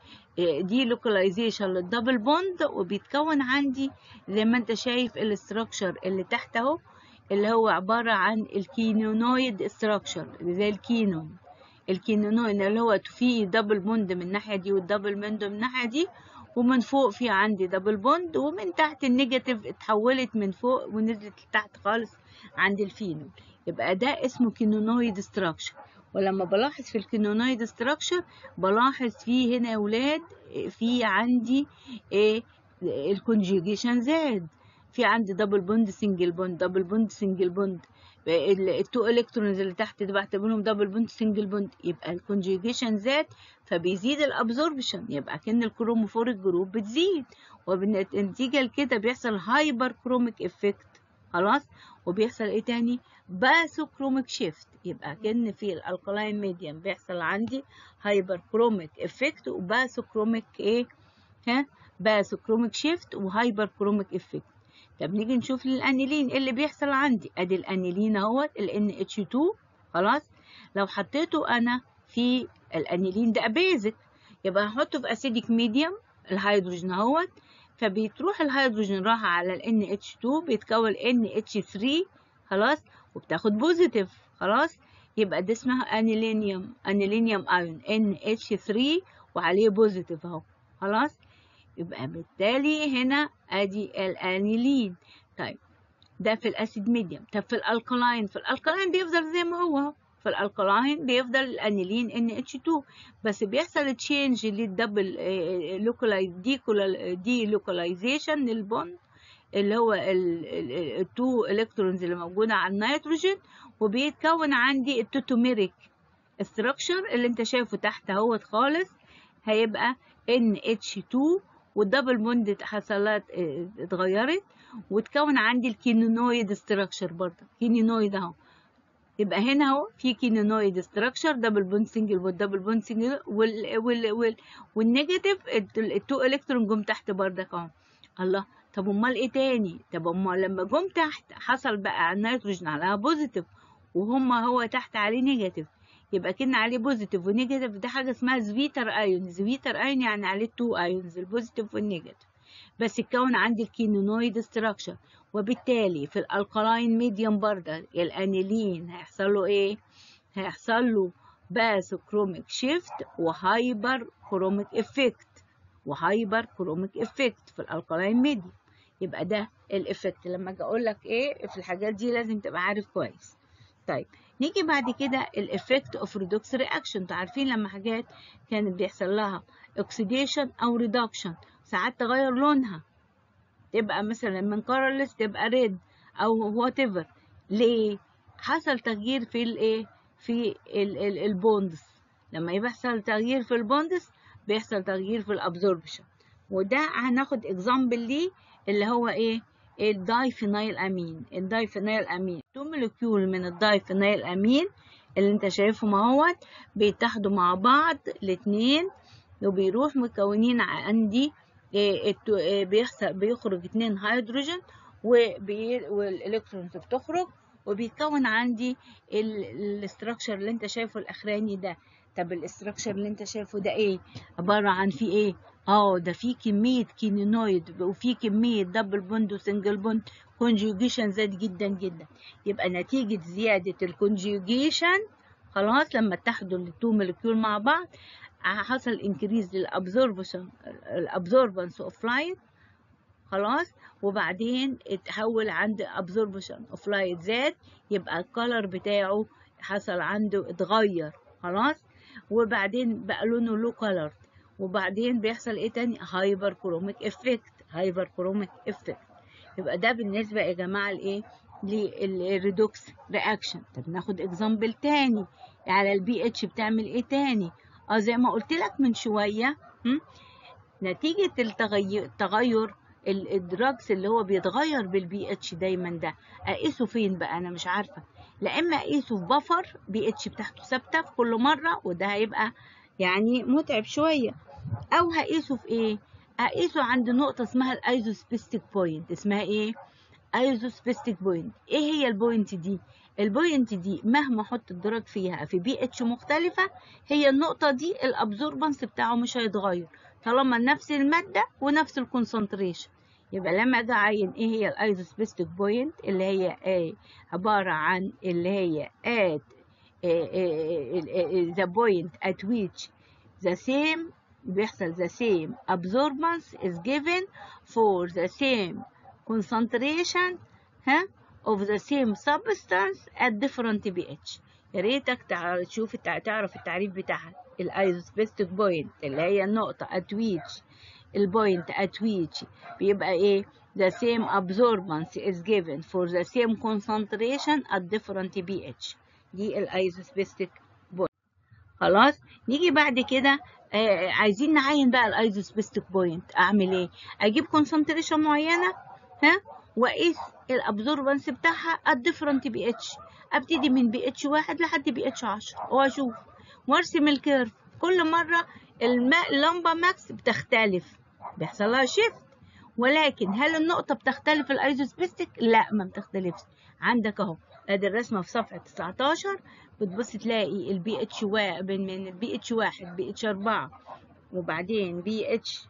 دي لوكاليزيشن للدبل بوند وبيتكون عندي زي ما انت شايف الاستراكشر اللي تحت اهو اللي هو عبارة عن الكينونويد استراكشر زي الكينون الكينونويد اللي هو فيه دبل بوند من الناحية دي والدبل بوند من الناحية دي ومن فوق في عندي دبل بوند ومن تحت النيجاتيف اتحولت من فوق ونزلت لتحت خالص عند الفينول يبقى ده اسمه كينونويد ستراكشر ولما بلاحظ في الكينونويد ستراكشر بلاحظ فيه هنا يا ولاد في عندي ايه الكونجيجيشن زاد في عندي دبل بوند سنجل بوند دبل بوند سنجل بوند التو الكترونز اللي تحت دي بعتبرهم دبل بوند سنجل بوند يبقى الكونجيجيشن زاد فبيزيد الابزوربشن يبقى كأن الكروموفوريك جروب بتزيد وبالنتيجة لكده بيحصل هايبر كروميك افكت خلاص وبيحصل ايه تاني باسو كروميك شيفت يبقى كأن في الالكلاين ميديم بيحصل عندي هايبر كروميك افكت وباسو كروميك ايه ها باسو كروميك شيفت وهايبر كروميك افكت طب نيجي نشوف الانيلين ايه اللي بيحصل عندي ادي الانيلين اهوت ال NH2 خلاص لو حطيته انا في الانيلين ده بيزك يبقى هحطه في اسيديك ميديوم الهيدروجين اهوت فبتروح الهيدروجين راح على ال NH2 بيتكون NH3 خلاص وبتاخد بوزيتيف خلاص يبقى ده اسمها انيلينيوم انيلينيوم ايون NH3 وعليه بوزيتيف اهو خلاص يبقى بالتالي هنا ادي الانيلين طيب ده في الاسيد ميديوم طب في الالكلاين في الالكلاين بيفضل زي ما هو في الالكلاين بيفضل الانيلين ان اتش 2 بس بيحصل تشينج للدبل لوكالايز دي دي لوكاليزيشن للبوند اللي هو التو الكترونز اللي موجوده على النيتروجين وبيتكون عندي التوتوميريك استراكشر اللي انت شايفه تحت اهوت خالص هيبقى NH2 والدبل بوند حصلت اتغيرت وتكون عندي الكينونويد ستراكشر برضه كينونويد اهو يبقى هنا اهو في كينونويد ستراكشر دبل بوند سنجل بوند دبل بوند سنجل وال وال وال والنيجاتيف التو الكترون جم تحت بردك اهو الله طب امال ايه تاني طب امال لما جم تحت حصل بقى على النيتروجين عليها بوزيتيف وهما هو تحت عليه نيجاتيف يبقى كنا عليه بوزيتيف ونيجاتيف ده حاجه اسمها زفيتر ايون زفيتر ايون يعني عليه تو ايونز البوزيتيف والنيجاتيف بس اتكون عندي الكينونويد ستراكشر وبالتالي في الالكلاين ميديوم برضه الانيلين هيحصل له ايه هيحصل له باسو كروميك شيفت وهايبر كروميك افكت وهايبر كروميك افكت في الالكلاين ميديوم يبقى ده الافكت لما اجي اقول لك ايه في الحاجات دي لازم تبقى عارف كويس طيب نيجي بعد كده الافكت اوف ريدوكس رياكشن انتوا عارفين لما حاجات كانت بيحصل لها اوكسيديشن او ريدكشن ساعات تغير لونها تبقى مثلا من كارلس تبقى ريد او وات ايفر ليه حصل تغيير في الايه في البوندز لما يحصل تغيير في البوندز بيحصل تغيير في الابزوربشن وده هناخد اكزامبل ليه اللي هو ايه الدايفينايل امين الدايفينايل امين تو مولكيول من الدايفينايل امين اللي انت شايفهم اهوت بيتحدوا مع بعض الاتنين وبيروح مكونين عندي إيه بيحصل بيخرج اتنين هيدروجين والالكترونز بتخرج وبيتكون عندي الاستراكشر اللي انت شايفه الاخراني ده طب الاستراكشر اللي انت شايفه ده ايه عباره عن في ايه اه ده في كميه كينينويد وفي كميه دبل بوند وسنجل بوند كونجوجيشن زاد جدا جدا يبقى نتيجه زياده الكونجوجيشن خلاص لما اتحدوا التو مولكيول مع بعض حصل انكريز للابزوربشن الابزوربنس اوف لايت خلاص وبعدين اتحول عند ابزوربشن اوف لايت زاد يبقى الكالر بتاعه حصل عنده اتغير خلاص وبعدين بقى لونه لو كولر وبعدين بيحصل ايه تاني هايبر كروميك افكت هايبر كروميك افكت يبقى ده بالنسبه يا جماعه لايه للريدوكس رياكشن طب ناخد اكزامبل تاني على البي اتش بتعمل ايه تاني اه زي ما قلت لك من شويه م? نتيجه التغير تغير الدراجز اللي هو بيتغير بالبي اتش دايما ده اقيسه فين بقى انا مش عارفه لا اما اقيسه في بفر بي اتش بتاعته ثابته في كل مره وده هيبقى يعني متعب شويه او هقيسه في ايه هقيسه عند نقطه اسمها الايزوسبيستيك بوينت اسمها ايه ايزوسبيستيك بوينت ايه هي البوينت دي البوينت دي مهما احط الدرج فيها في بي اتش مختلفه هي النقطه دي الابزوربنس بتاعه مش هيتغير طالما نفس الماده ونفس الكونسنتريشن يبقى لما اجي اعين ايه هي الايزوسبيستيك بوينت اللي هي ايه عباره عن اللي هي at the point at which the same بيحصل the same absorbance is given for the same concentration ها of the same substance at different pH يا ريتك تشوف تعرف التعريف بتاعها الايزوسبيستيك بوينت اللي هي النقطة at which البوينت at which بيبقى ايه the same absorbance is given for the same concentration at different pH دي الايزوسبيستيك بوينت خلاص نيجي بعد كده آه عايزين نعين بقى الايزوسبيستيك بوينت اعمل ايه اجيب كونسنتريشن معينه ها واقيس الابزوربنس بتاعها at different pH ابتدي من بي اتش واحد لحد بي اتش 10 واشوف وارسم الكيرف كل مره الماء اللمبه ماكس بتختلف بيحصل لها شيفت ولكن هل النقطه بتختلف الايزوسبيستيك لا ما بتختلفش عندك اهو ادي الرسمه في صفحه 19 بتبص تلاقي البي اتش من البي اتش 1 بي اتش 4 وبعدين بي اتش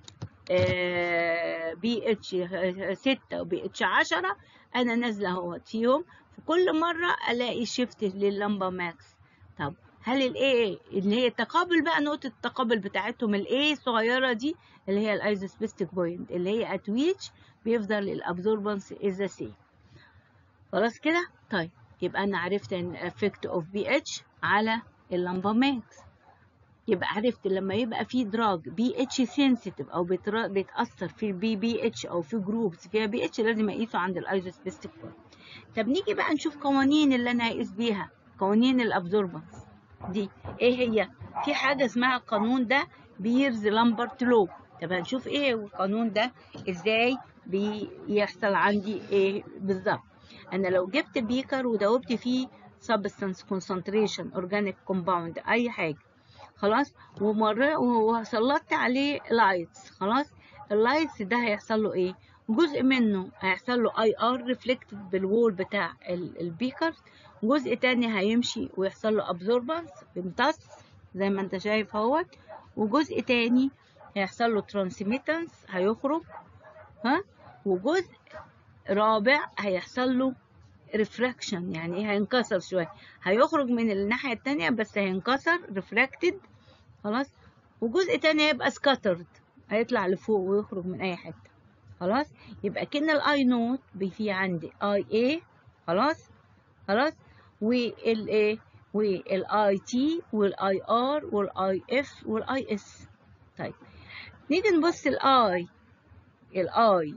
بي اتش 6 وبي اتش 10 انا نازله اهوت فيهم في كل مره الاقي شيفت لللمبه ماكس طب هل الاي اللي هي التقابل بقى نقطه التقابل بتاعتهم الاي الصغيره دي اللي هي الايزوسبيستيك بوينت اللي هي ات ويتش بيفضل الابزوربنس از ذا سيم خلاص كده طيب يبقى انا عرفت ان افكت اوف بي اتش على اللمبه ماكس يبقى عرفت لما يبقى في دراج بي اتش سنسيتيف او بيتاثر في البي بي اتش او في جروبس فيها بي اتش لازم اقيسه عند الايزوسبيستيك بوينت طب نيجي بقى نشوف قوانين اللي انا هقيس بيها قوانين الابزوربنس دي ايه هي في حاجه اسمها القانون ده بيرز لامبرت لو طب هنشوف ايه القانون ده ازاي بيحصل عندي ايه بالظبط انا لو جبت بيكر ودوبت فيه substance concentration organic compound اي حاجه خلاص ومره وسلطت عليه لايتس خلاص اللايتس ده هيحصل له ايه جزء منه هيحصل له اي ار ريفلكتد بالوول بتاع البيكر جزء تاني هيمشي ويحصل له ابزوربانس بيمتص زي ما انت شايف اهوت وجزء تاني هيحصل له ترانسميتنس هيخرج ها وجزء رابع هيحصل له ريفراكشن يعني ايه هينكسر شويه هيخرج من الناحيه التانية بس هينكسر ريفراكتد خلاص وجزء تاني هيبقى سكاترد هيطلع لفوق ويخرج من اي حته خلاص يبقى كده الاي نوت في عندي اي اي خلاص خلاص والايه والاي تي والاي ار والاي اف والاي اس طيب نيجي نبص الاي الاي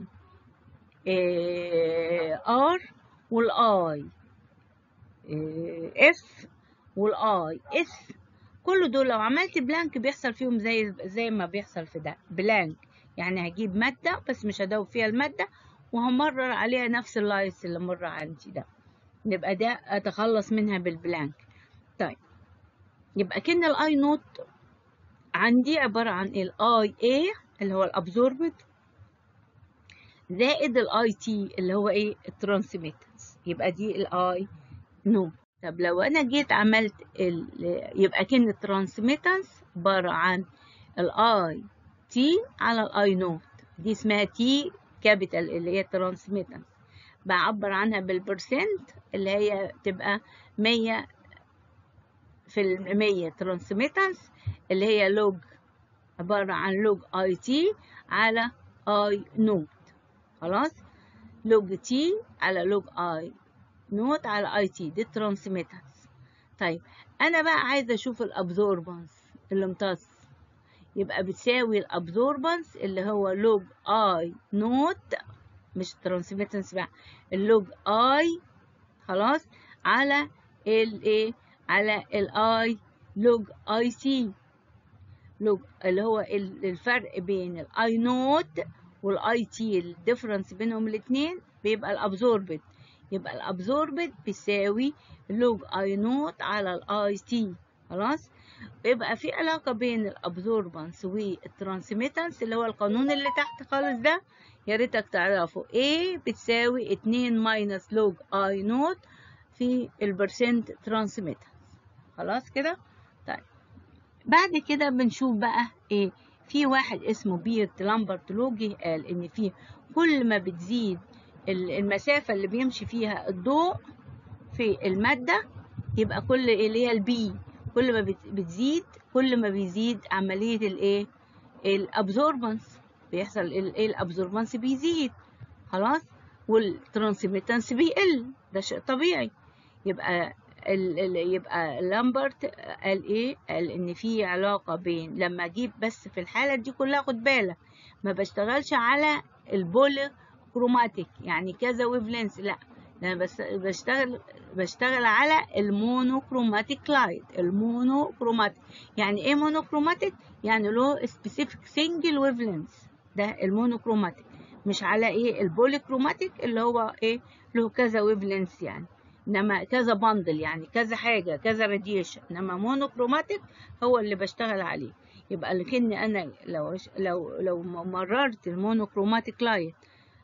ار والاي اف والاي اس كل دول لو عملت بلانك بيحصل فيهم زي زي ما بيحصل في ده بلانك يعني هجيب ماده بس مش هدوب فيها الماده وهمرر عليها نفس اللايس اللي مر عندي ده يبقى ده اتخلص منها بالبلانك طيب يبقى كده الاي نوت عندي عباره عن الاي اي اللي هو الابزوربد زائد الاي تي اللي هو ايه الترانسميتنس يبقى دي الاي نوت طب لو انا جيت عملت ال... يبقى كلمه ترانسميتنس عباره عن الاي تي على الاي نوت دي اسمها تي كابيتال اللي هي ترانسميتنس بعبر عنها بالبرسنت اللي هي تبقى مية في المية ترانسميتنس اللي هي لوج عبارة عن لوج اي تي على اي نوت خلاص لوج تي على لوج اي نوت على اي تي دي الترانسميتنس طيب انا بقى عايزه اشوف الابزوربنس اللي امتص يبقى بتساوي الابزوربنس اللي هو لوج اي نوت مش ترانسميتنس بقى اللوج اي خلاص على الايه على الاي لوج اي سي لوج اللي هو ال- الفرق بين الاي نوت والاي تي الديفرنس بينهم الاثنين بيبقى الابزوربد يبقى الابزوربد بيساوي لوج اي نوت على الاي تي خلاص بيبقى في علاقة بين الابزوربانس والترانسميتنس اللي هو القانون اللي تحت خالص ده يا ريتك تعرفه A بتساوي 2 ماينس لوج اي نوت في البرسنت ترانسميتنس خلاص كده طيب بعد كده بنشوف بقى ايه في واحد اسمه بيرت لامبرت لوجي قال ان في كل ما بتزيد ال- المسافة اللي بيمشي فيها الضوء في المادة يبقى كل اللي هي البي كل ما بت- بتزيد كل ما بيزيد عملية الايه الابزوربنس بيحصل ال- ايه الابزوربنس بيزيد خلاص والترانسميتنس بيقل ده شيء طبيعي يبقى ال ال يبقى لامبرت قال ايه قال ان في علاقه بين لما اجيب بس في الحاله دي كلها خد بالك ما بشتغلش على البولي كروماتيك يعني كذا ويف لينس لا انا بس بشتغل بشتغل على المونوكروماتيك لايت المونوكروماتيك يعني ايه مونوكروماتيك يعني له سبيسيفيك سنجل ويف لينس ده المونوكروماتيك مش على ايه البوليكروماتيك اللي هو ايه له كذا ويف لينس يعني انما كذا باندل يعني كذا حاجه كذا راديشن انما مونوكروماتيك هو اللي بشتغل عليه يبقى لكن انا لو لو لو مررت المونوكروماتيك لايت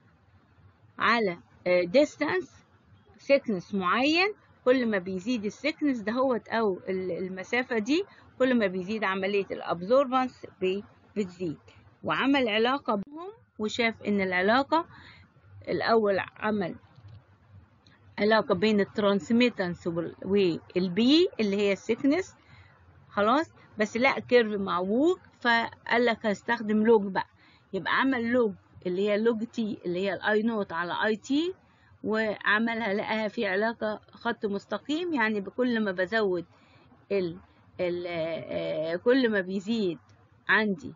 على ديستانس سيكنس معين كل ما بيزيد السيكنس دهوت او ال- المسافه دي كل ما بيزيد عمليه الابزوربانس بتزيد وعمل علاقه بينهم وشاف ان العلاقه الاول عمل علاقة بين الترانسميتنس والبي اللي هي السيكنس خلاص بس لا كيرف معوج فقال لك هستخدم لوج بقى يبقى عمل لوج اللي هي لوج تي اللي هي الاي نوت على اي تي وعملها لقاها في علاقة خط مستقيم يعني بكل ما بزود ال ال آه، كل ما بيزيد عندي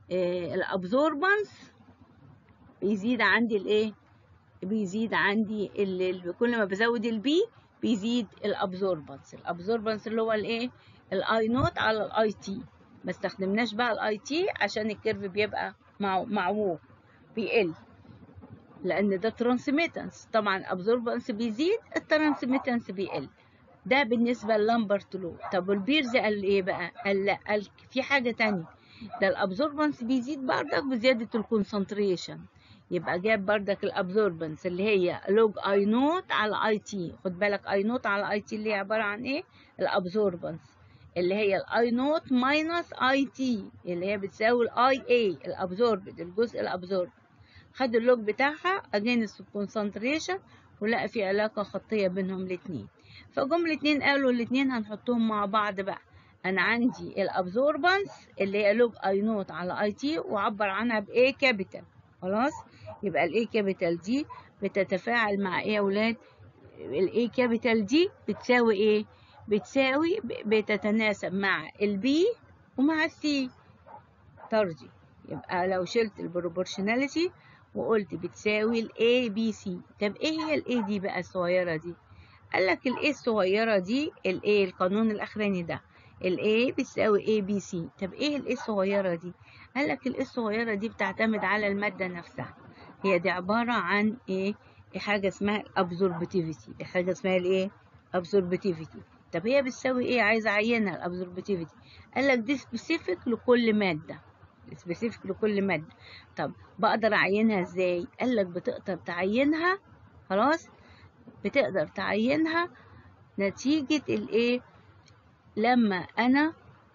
الابزوربانس بيزيد عندي الايه بيزيد عندي ال- ال- كل ما بزود البي بيزيد الابزوربانس الابزوربانس اللي هو الايه الاي نوت على الاي تي ما استخدمناش بقى الاي تي عشان الكيرف بيبقى مع- معوج بيقل لان ده ترانسميتنس طبعا ابزوربانس بيزيد الترانسميتنس بيقل ده بالنسبه للامبرت لو طب والبيرز قال ايه بقى قال لا قال في حاجه تانية ده الابزوربانس بيزيد بردك بزياده الكونسنتريشن يبقى جاب بردك الابزوربنس اللي هي لوج اي نوت على اي تي خد بالك اي نوت على اي تي اللي هي عباره عن ايه الابزوربنس اللي هي الاي نوت ماينس اي تي اللي هي بتساوي الاي اي الابزوربد الجزء الابزورب خد اللوج بتاعها اجينست الكونسنتريشن ولقى في علاقه خطيه بينهم الاثنين فجم الاثنين قالوا الاثنين هنحطهم مع بعض بقى انا عندي الابزوربنس اللي هي لوج اي نوت على اي تي وعبر عنها بايه كابيتال خلاص يبقى الاي كابيتال دي بتتفاعل مع ايه يا اولاد الاي كابيتال دي بتساوي ايه بتساوي بتتناسب مع البي ومع السي طردي يبقى لو شلت البروبورشناليتي وقلت بتساوي الاي بي سي طب ايه هي الاي دي بقى الصغيره دي قال لك الاي الصغيره دي الاي القانون الاخراني ده الاي بتساوي اي بي سي طب ايه الاي الصغيره دي قال لك الاي الصغيره دي بتعتمد على الماده نفسها هي دي عباره عن ايه حاجه اسمها الابزوربتيفيتي حاجه اسمها الايه ابزوربتيفيتي طب هي بتساوي ايه عايز اعينها الابزوربتيفيتي قال لك دي سبيسيفيك لكل ماده سبيسيفيك لكل ماده طب بقدر اعينها ازاي قال لك بتقدر تعينها خلاص بتقدر تعينها نتيجه الايه لما انا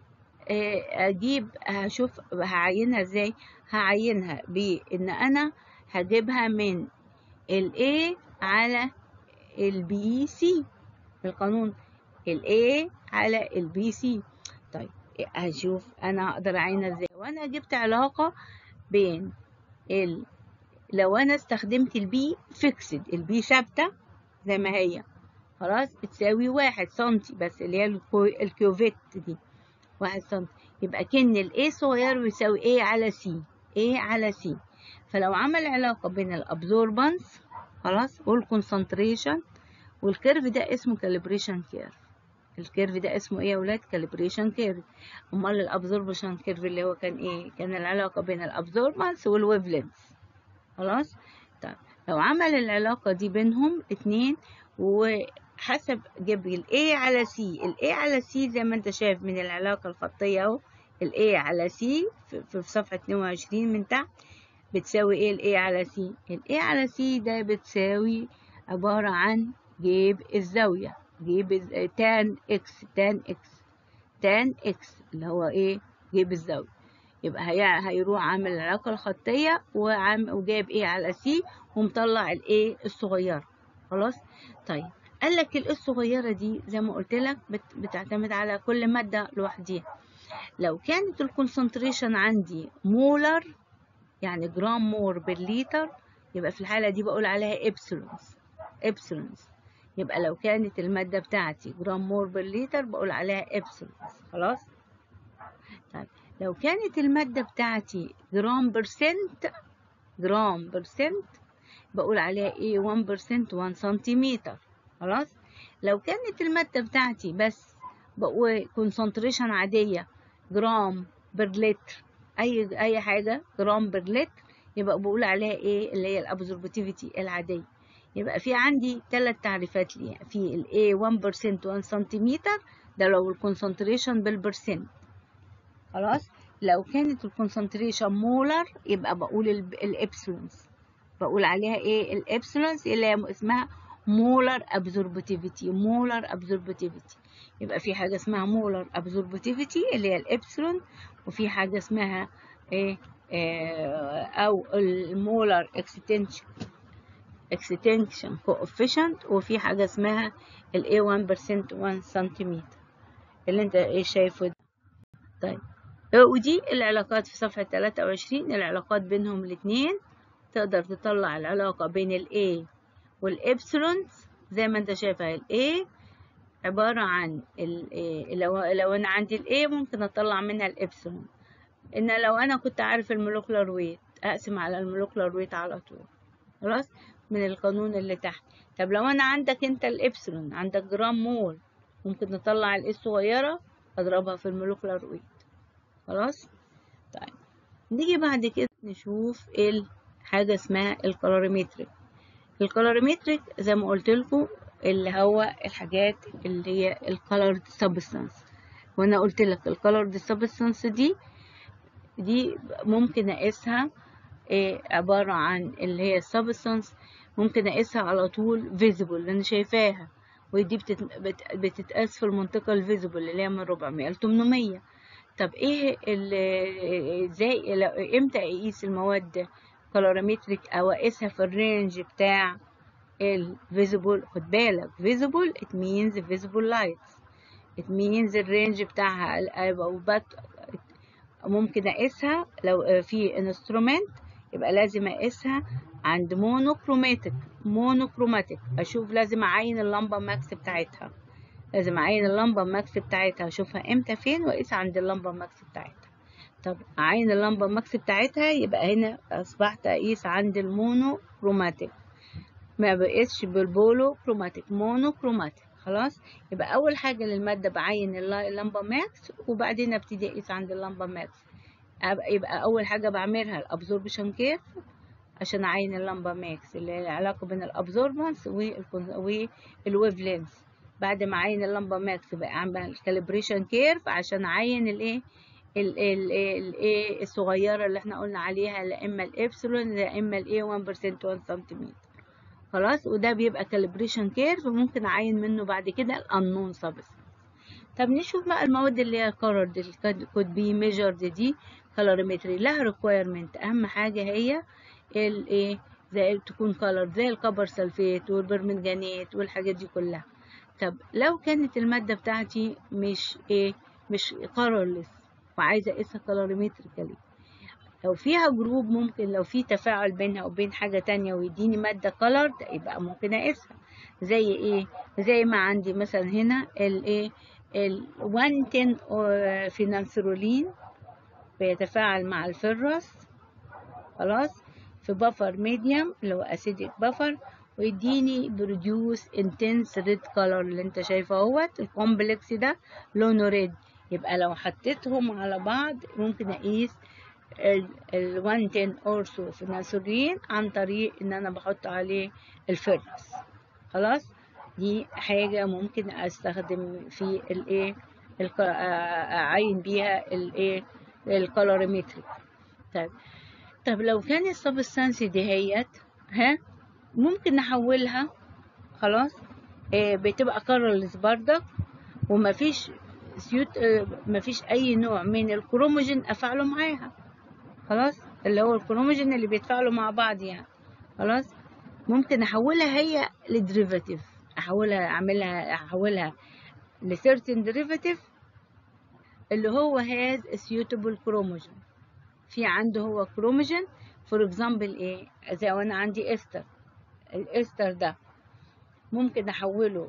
اجيب هشوف هعينها ازاي هعينها بان انا هجيبها من ال A على ال BC القانون ال A على ال BC طيب هشوف انا هقدر اعينها ازاي وانا جبت علاقة بين ال لو انا استخدمت البي فيكسد البي ثابتة زي ما هي خلاص بتساوي واحد سنتي بس اللي هي الكيوفيت دي واحد سنتي يبقى كن الاي صغير بيساوي A على C A على C فلو عمل علاقة بين الابزوربانس خلاص والكونسنتريشن والكيرف ده اسمه كاليبريشن كيرف الكيرف ده اسمه ايه يا ولاد كاليبريشن كيرف امال الابزوربشن كيرف اللي هو كان ايه كان العلاقه بين الابزوربانس والويف لينث خلاص طيب لو عمل العلاقه دي بينهم اتنين وحسب جاب ال A على C ال A على C زي ما انت شايف من العلاقه الخطيه اهو ال A على C في, في صفحه 22 من تحت بتساوي ايه ال A على C ال A على C ده بتساوي عباره عن جيب الزاويه جيب تان اكس تان اكس تان اكس اللي هو ايه جيب الزاوية يبقى هي هيروح عامل العلاقة الخطية وعام وجايب ايه على سي ومطلع الايه الصغيرة خلاص طيب قال لك الايه الصغيرة دي زي ما قلت لك بت- بتعتمد على كل مادة لوحديها لو كانت الكونسنتريشن عندي مولر يعني جرام مور بالليتر يبقى في الحالة دي بقول عليها ابسلونز ابسلونز يبقى لو كانت المادة بتاعتي جرام مور بالليتر بقول عليها ابسلونز خلاص طيب لو كانت المادة بتاعتي جرام برسنت جرام برسنت بقول عليها ايه 1% 1 سنتيمتر خلاص لو كانت المادة بتاعتي بس بقول كونسنتريشن عادية جرام بر لتر اي اي حاجة جرام بر لتر يبقى بقول عليها ايه اللي هي الابزوربتيفيتي العادية يبقى في عندي ثلاث تعريفات ليها في ال A 1% 1 سنتيمتر ده لو الكونسنتريشن بالبرسنت خلاص لو كانت الكونسنتريشن مولر يبقى بقول الابسلونز بقول عليها ايه الابسلونز اللي هي اسمها مولر ابزوربتيفيتي مولر ابزوربتيفيتي يبقى في حاجه اسمها مولر ابزوربتيفيتي اللي هي الابسلون وفي حاجه اسمها ايه آه او المولر اكستنشن extension coefficient وفي حاجة اسمها ال A1% 1 سنتيمتر اللي انت ايه شايفه ده طيب ودي العلاقات في صفحة 23 العلاقات بينهم الاتنين تقدر تطلع العلاقة بين ال A والإبسلون زي ما انت شايفها ال A عبارة عن ال A لو, لو انا عندي ال A ممكن اطلع منها الإبسلون ان لو انا كنت عارف المولكولار ويت اقسم على المولكولار ويت على طول خلاص من القانون اللي تحت طب لو انا عندك انت الابسلون عندك جرام مول ممكن نطلع الاس الصغيره اضربها في المولكولار ويت خلاص طيب نيجي بعد كده نشوف حاجه اسمها الكالوريمتريك الكالوريمتريك زي ما قلت لكم اللي هو الحاجات اللي هي الكالورد سبستانس وانا قلت لك الكالورد سبستانس دي دي ممكن اقيسها إيه عبارة عن اللي هي السبستانس ممكن اقيسها على طول فيزيبل اللي انا شايفاها ودي بتت... بت... بتتقاس في المنطقة الفيزيبل اللي هي من 400 ل 800 طب ايه ازاي امتى اقيس المواد كالوريمتريك او اقيسها في الرينج بتاع الفيزيبل خد بالك فيزيبل it means visible light it means الرينج بتاعها او ممكن اقيسها لو في انسترومنت يبقى لازم اقيسها عند مونوكروماتيك مونوكروماتيك اشوف لازم اعين اللمبه ماكس بتاعتها لازم اعين اللمبه ماكس بتاعتها اشوفها امتى فين واقيس عند اللمبه ماكس بتاعتها طب اعين اللمبه ماكس بتاعتها يبقى هنا اصبحت اقيس عند المونوكروماتيك ما بقيسش بالبولو كروماتيك مونوكروماتيك خلاص يبقى اول حاجه للماده بعين اللمبه ماكس وبعدين ابتدي اقيس عند اللمبه ماكس يبقى اول حاجه بعملها الابزوربشن كيرف عشان اعين اللمبه ماكس اللي هي العلاقه بين الابزوربانس والويف لينث بعد ما اعين اللمبه ماكس بقى اعمل الكاليبريشن كيرف عشان اعين الايه الايه الصغيره اللي احنا قلنا عليها لا اما الابسلون لا اما الايه 1% 1 سنتيمتر خلاص وده بيبقى كاليبريشن كيرف وممكن اعين منه بعد كده الانون سبستانس طب نشوف بقى المواد اللي هي colored اللي could be measured دي colorimetry لها requirement اهم حاجه هي الايه زي تكون color زي الكبر سلفيت والبرمنجانيت والحاجات دي كلها طب لو كانت الماده بتاعتي مش ايه مش colorless وعايزه اقيسها colorimetrically لو فيها جروب ممكن لو في تفاعل بينها وبين حاجة تانية ويديني مادة colored يبقى ممكن اقيسها زي ايه زي ما عندي مثلا هنا الايه ال 110 فينانسرولين بيتفاعل مع الفرس خلاص في بفر ميديوم اللي هو اسيديك بفر ويديني بروديوس انتنس ريد كولر اللي انت شايفه اهوت الكومبلكس ده لونه ريد يبقى لو حطيتهم على بعض ممكن اقيس ال 110 اورسو فيناسولين عن طريق ان انا بحط عليه الفيرنس خلاص دي حاجه ممكن استخدم في الايه اعين بيها الايه الكالوريمتريك طيب طب لو كان السبستانس دهيت ها ممكن نحولها خلاص آه بتبقى كارلز بردك ومفيش سيوت آه مفيش اي نوع من الكروموجين افعله معاها خلاص اللي هو الكروموجين اللي بيتفاعلوا مع بعض يعني خلاص ممكن احولها هي لدريفاتيف احولها اعملها احولها لسيرتن ديريفاتيف اللي هو has a suitable chromogen في عنده هو كروموجين فور اكزامبل ايه زي وانا عندي استر الاستر ده ممكن احوله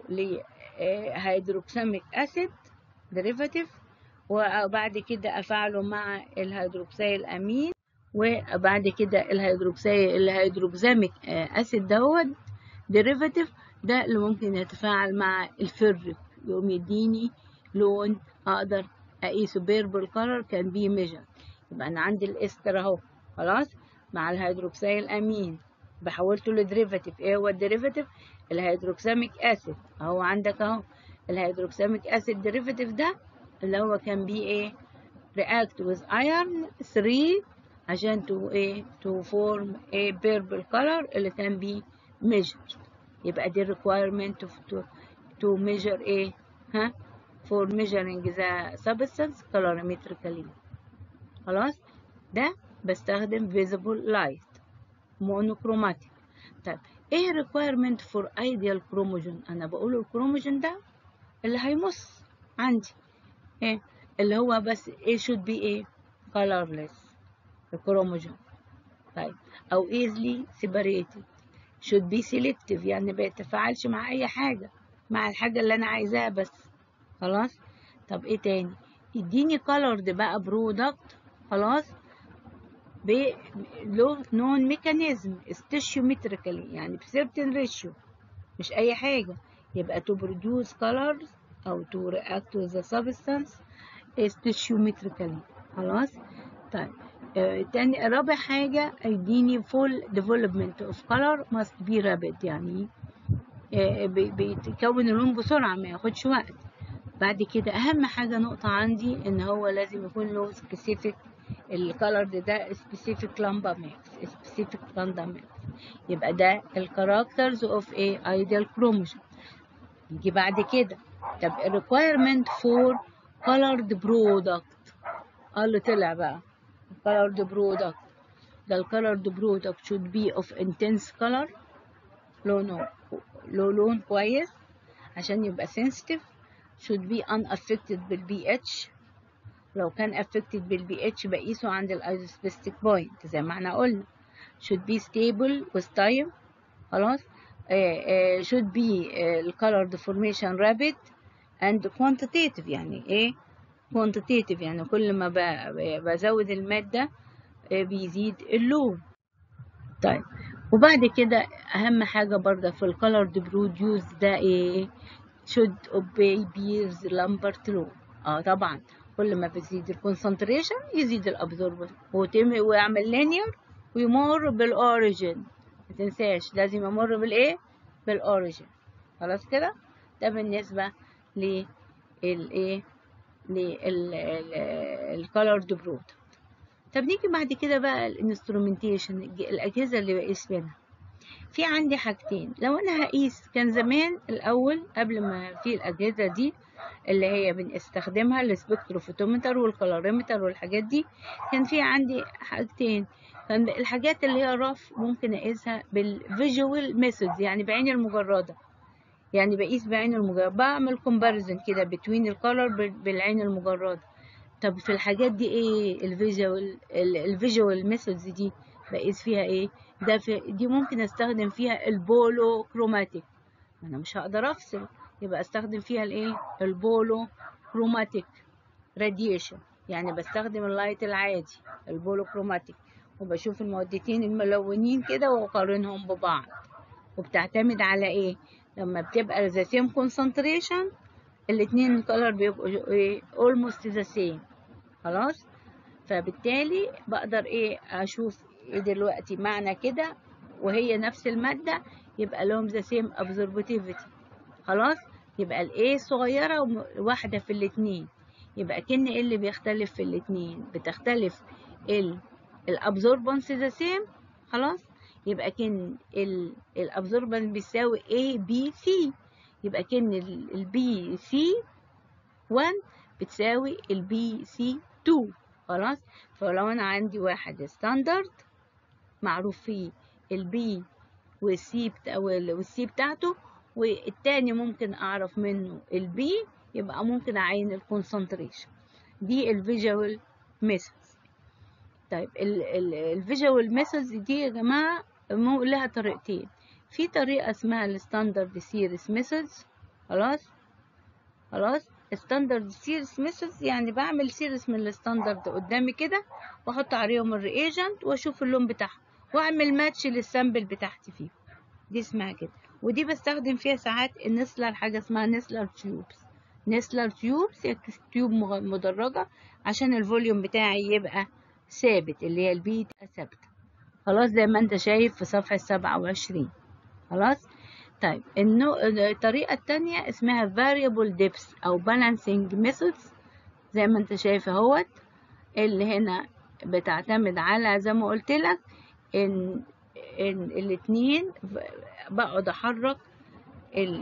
لهيدروكساميك اسيد ديريفاتيف وبعد كده افعله مع الهيدروكسيل امين وبعد كده الهيدروكسيل الهيدروكساميك اسيد دوت ديريفاتيف ده اللي ممكن يتفاعل مع الفرك يقوم يديني لون اقدر اقيسه بيربل كولر كان بي ميجر يبقى انا عندي الاستر اهو خلاص مع الهيدروكسيل امين بحولته لدريفاتيف ايه هو الدريفاتيف الهيدروكساميك اسيد اهو عندك اهو الهيدروكساميك اسيد ديريفاتيف ده اللي هو كان بي ايه react with iron 3 عشان تو ايه to form a purple color اللي كان بي measured يبقى دي requirement to, to, to measure ايه ها for measuring the substance colorimetrically خلاص ده بستخدم visible light monochromatic طيب ايه requirement for ideal chromogen انا بقول الكروموجين ده اللي هيمص عندي ايه اللي هو بس ايه should be ايه colorless الكروموجين طيب او easily separated should be selective يعني ما بيتفاعلش مع اي حاجة مع الحاجة اللي انا عايزاها بس خلاص طب ايه تاني يديني colored بقى برودكت خلاص له نون ميكانيزم استشيومتريكالي يعني بسيرتن ريشيو مش اي حاجة يبقى to produce colors او to react with the substance استشيومتريكالي خلاص طيب آه تاني رابع حاجة يديني full development of color must be rapid يعني آه بيتكون اللون بسرعة ما ياخدش وقت بعد كده أهم حاجة نقطة عندي إن هو لازم يكون له specific الكالر ده specific لمبة ميكس specific لمبة ميكس يبقى ده الكاركترز اوف ايه ideal chromosome يجي بعد كده طب requirement for colored product اه اللي طلع بقى colored product ده الكالرد برودكت should be of intense color لونه له لون كويس عشان يبقى sensitive should be unaffected بالبي اتش لو كان affected بالبي اتش بقيسه عند الايزوسبيستيك بوينت زي ما احنا قلنا should be stable with time خلاص uh, uh, should be uh, color deformation rapid and quantitative يعني ايه quantitative يعني كل ما بزود المادة بيزيد اللون طيب وبعد كده اهم حاجة برضه في الكالر بروديوس ده ايه should obey Beer's Lambert law اه طبعا كل ما بيزيد الكونسنتريشن يزيد الابزوربر ويعمل لينير ويمر بالاوريجين ما تنساش لازم يمر بالايه بالاوريجين خلاص كده ده بالنسبه للايه للكالرد برودكت طب نيجي بعد كده بقى الانسترومنتيشن الاجهزه اللي بقيس منها في عندي حاجتين لو انا هقيس كان زمان الاول قبل ما في الاجهزه دي اللي هي بنستخدمها السبكتروفوتومتر والكالوريمتر والحاجات دي كان في عندي حاجتين كان الحاجات اللي هي رف ممكن اقيسها بالفيجوال ميثود يعني بعين المجرده يعني بقيس بعين المجرده بعمل كومباريزن كده بين الكالر بالعين المجرده طب في الحاجات دي ايه الفيجوال الفيجوال ميثودز دي بقيس فيها ايه ده في دي ممكن استخدم فيها البولو كروماتيك انا مش هقدر افصل يبقى استخدم فيها الايه البولو كروماتيك راديشن يعني بستخدم اللايت العادي البولو كروماتيك وبشوف المادتين الملونين كده واقارنهم ببعض وبتعتمد على ايه لما بتبقى the same concentration الاتنين color بيبقوا ايه almost the same خلاص فبالتالي بقدر ايه اشوف إيه دلوقتي معنى كده وهي نفس المادة يبقى لهم the same absorptivity خلاص يبقى الايه صغيرة وواحدة في الاتنين يبقى كن ايه اللي بيختلف في الاتنين بتختلف ال الابزوربنس ذا سيم خلاص يبقى كن الابزوربنس بيساوي A B C يبقى كن البي سي 1 بتساوي البي سي 2 خلاص فلو انا عندي واحد ستاندرد معروف فيه البي والسي بتا... والسي بتاعته والتاني ممكن اعرف منه البي يبقى ممكن اعين الكونسنتريشن دي الفيجوال ميثودز طيب الفيجوال ميثودز دي يا جماعه مو لها طريقتين في طريقه اسمها الستاندرد سيريس ميثودز خلاص خلاص ستاندرد سيريس ميثودز يعني بعمل سيريس من الستاندرد قدامي كده واحط عليهم الرياجنت واشوف اللون بتاعهم واعمل ماتش للسامبل بتاعتي فيه دي اسمها كده ودي بستخدم فيها ساعات النسلر حاجه اسمها نسلر تيوبس نسلر تيوبس هي تيوب مدرجه عشان الفوليوم بتاعي يبقى ثابت اللي هي البي تبقى ثابته خلاص زي ما انت شايف في صفحه 27 خلاص طيب النوع الطريقه التانية اسمها variable depth او balancing methods زي ما انت شايف اهوت اللي هنا بتعتمد على زي ما قلت لك ان ان الاتنين بقعد احرك ال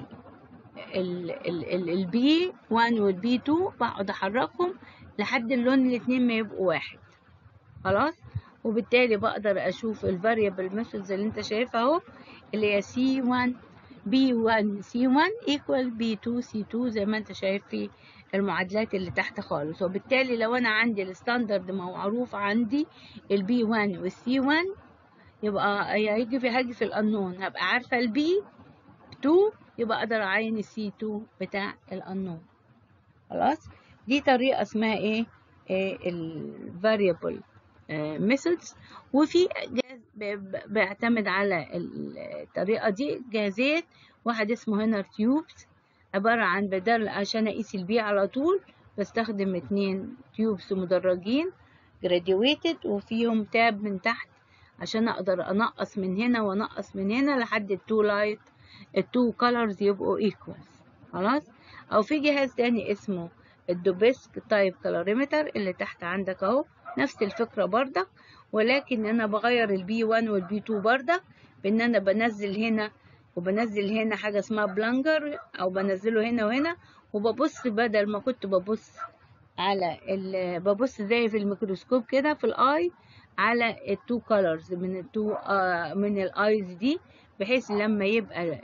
ال ال البي 1 والبي 2 بقعد احركهم لحد اللون الاتنين ما يبقوا واحد خلاص وبالتالي بقدر اشوف الفاريبل ميثودز اللي انت شايفها اهو اللي هي سي 1 بي 1 سي 1 ايكوال بي 2 سي 2 زي ما انت شايف في المعادلات اللي تحت خالص وبالتالي لو انا عندي الستاندرد معروف عندي البي 1 والسي 1 يبقى هيجي في هاجي في القانون هبقى عارفه البي 2 يبقى اقدر اعين السي 2 بتاع القانون خلاص دي طريقه اسمها ايه, إيه الفاريبل ميثودز وفي جهاز بيعتمد على الطريقه دي جهازين واحد اسمه هنر تيوبس عباره عن بدل عشان اقيس البي على طول بستخدم اتنين تيوبس مدرجين graduated وفيهم تاب من تحت عشان اقدر انقص من هنا وانقص من هنا لحد التو لايت التو كولرز يبقوا ايكوالز خلاص او في جهاز تاني اسمه الدوبسك تايب كالوريمتر اللي تحت عندك اهو نفس الفكرة بردك ولكن انا بغير البي 1 والبي 2 بردك بان انا بنزل هنا وبنزل هنا حاجة اسمها بلانجر او بنزله هنا وهنا وببص بدل ما كنت ببص على ال... ببص زي في الميكروسكوب كده في الاي على التو كولرز من التو آه من الايز دي بحيث لما يبقى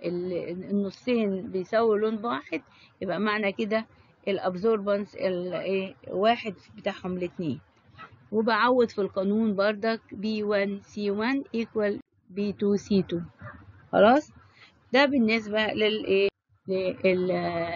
النصين بيساووا لون واحد يبقى معنى كده الابزوربنس الايه واحد بتاعهم الاتنين وبعوض في القانون بردك B1 C1 equal B2 C2 خلاص ده بالنسبة للايه لل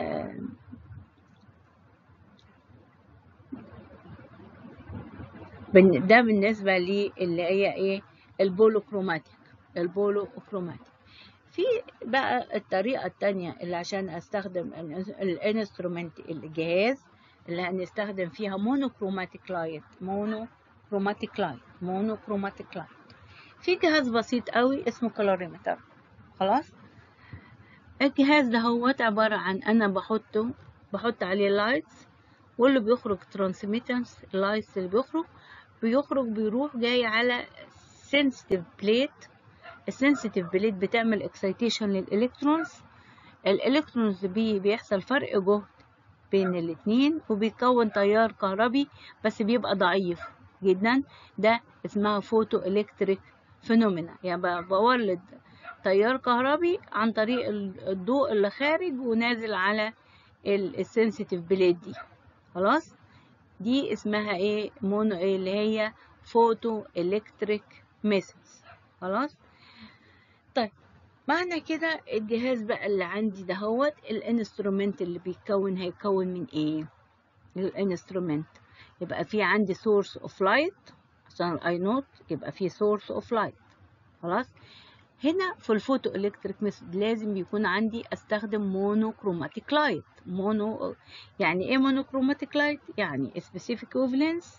ده بالنسبة لي اللي هي ايه البولوكروماتيك البولوكروماتيك في بقى الطريقة التانية اللي عشان استخدم الانسترومنت الجهاز اللي هنستخدم فيها مونوكروماتيك لايت مونوكروماتيك لايت مونوكروماتيك لايت في جهاز بسيط قوي اسمه كالوريمتر خلاص الجهاز ده هو عبارة عن انا بحطه بحط عليه لايتس واللي بيخرج ترانسميتنس اللايتس اللي بيخرج بيخرج بيروح جاي على سنسيتيف بليت السنسيتيف بليت بتعمل اكسيتيشن للالكترونز الالكترونز بي بيحصل فرق جهد بين الاتنين وبيكون تيار كهربي بس بيبقى ضعيف جدا ده اسمها فوتو الكتريك فينومينا يعني بولد تيار كهربي عن طريق الضوء اللي خارج ونازل على السنسيتيف بليد دي خلاص دي اسمها ايه مونو ايه اللي هي فوتو الكتريك ميثودز خلاص طيب معنى كده الجهاز بقى اللي عندي دهوت الانسترومنت اللي بيتكون هيكون من ايه الانسترومنت يبقى في عندي سورس اوف لايت عشان الاي نوت يبقى في سورس اوف لايت خلاص هنا في الفوتو الكتريك ميثود لازم يكون عندي استخدم مونوكروماتيك لايت مونو يعني ايه مونوكروماتيك لايت يعني specific wavelengths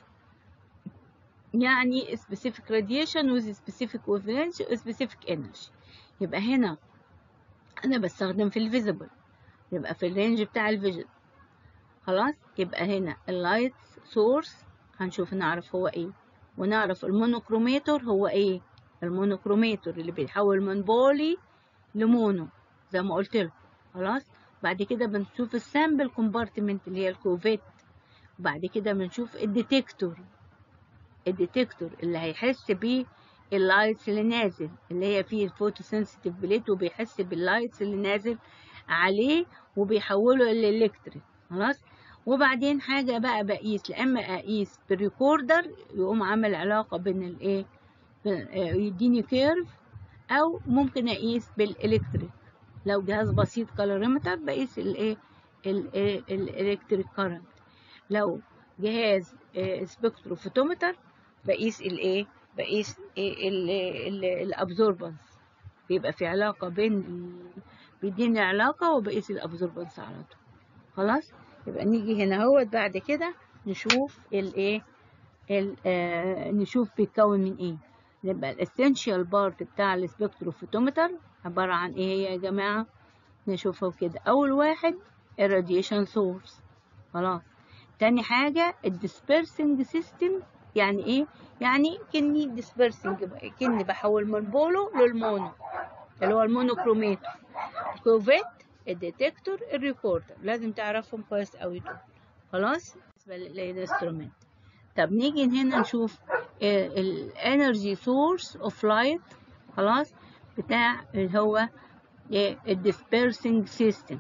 يعني specific radiation with specific wavelength و specific energy يبقى هنا انا بستخدم في الفيزيبل يبقى في الرينج بتاع الفيجن خلاص يبقى هنا اللايت سورس هنشوف نعرف هو ايه ونعرف المونوكروميتور هو ايه المونوكروميتور اللي بيحول من بولي لمونو زي ما قلت له خلاص بعد كده بنشوف السامبل كومبارتمنت اللي هي الكوفيت وبعد كده بنشوف الديتكتور الديتكتور اللي هيحس بيه اللايتس اللي نازل اللي هي فيه الفوتو سنسيتيف بليت وبيحس باللايتس اللي نازل عليه وبيحوله للالكتريك خلاص وبعدين حاجة بقى بقيس لا اما اقيس بالريكوردر يقوم عامل علاقة بين الايه يديني كيرف او ممكن اقيس بالالكتريك لو جهاز بسيط كالوريمتر بقيس الايه الالكتريك كارنت لو جهاز سبكتروفوتومتر بقيس الايه بقيس الابزوربنس بيبقى في علاقة بين بيديني علاقة وبقيس الابزوربنس على طول خلاص يبقى نيجي هنا اهوت بعد كده نشوف الايه آه نشوف بيتكون من ايه يبقى الاسينشال بارت بتاع السبكتروفوتومتر عبارة عن ايه هي يا جماعة نشوفه كده اول واحد الراديشن سورس خلاص تاني حاجة الديسبرسنج سيستم يعني ايه يعني كني ديسبرسنج كني بحول من بولو للمونو اللي هو المونوكروميتر الكوفيت الديتكتور الريكوردر لازم تعرفهم كويس قوي دول خلاص بالنسبه للانسترومنت طب نيجي هنا نشوف الانرجي سورس اوف لايت خلاص بتاع اللي هو الديسبرسنج سيستم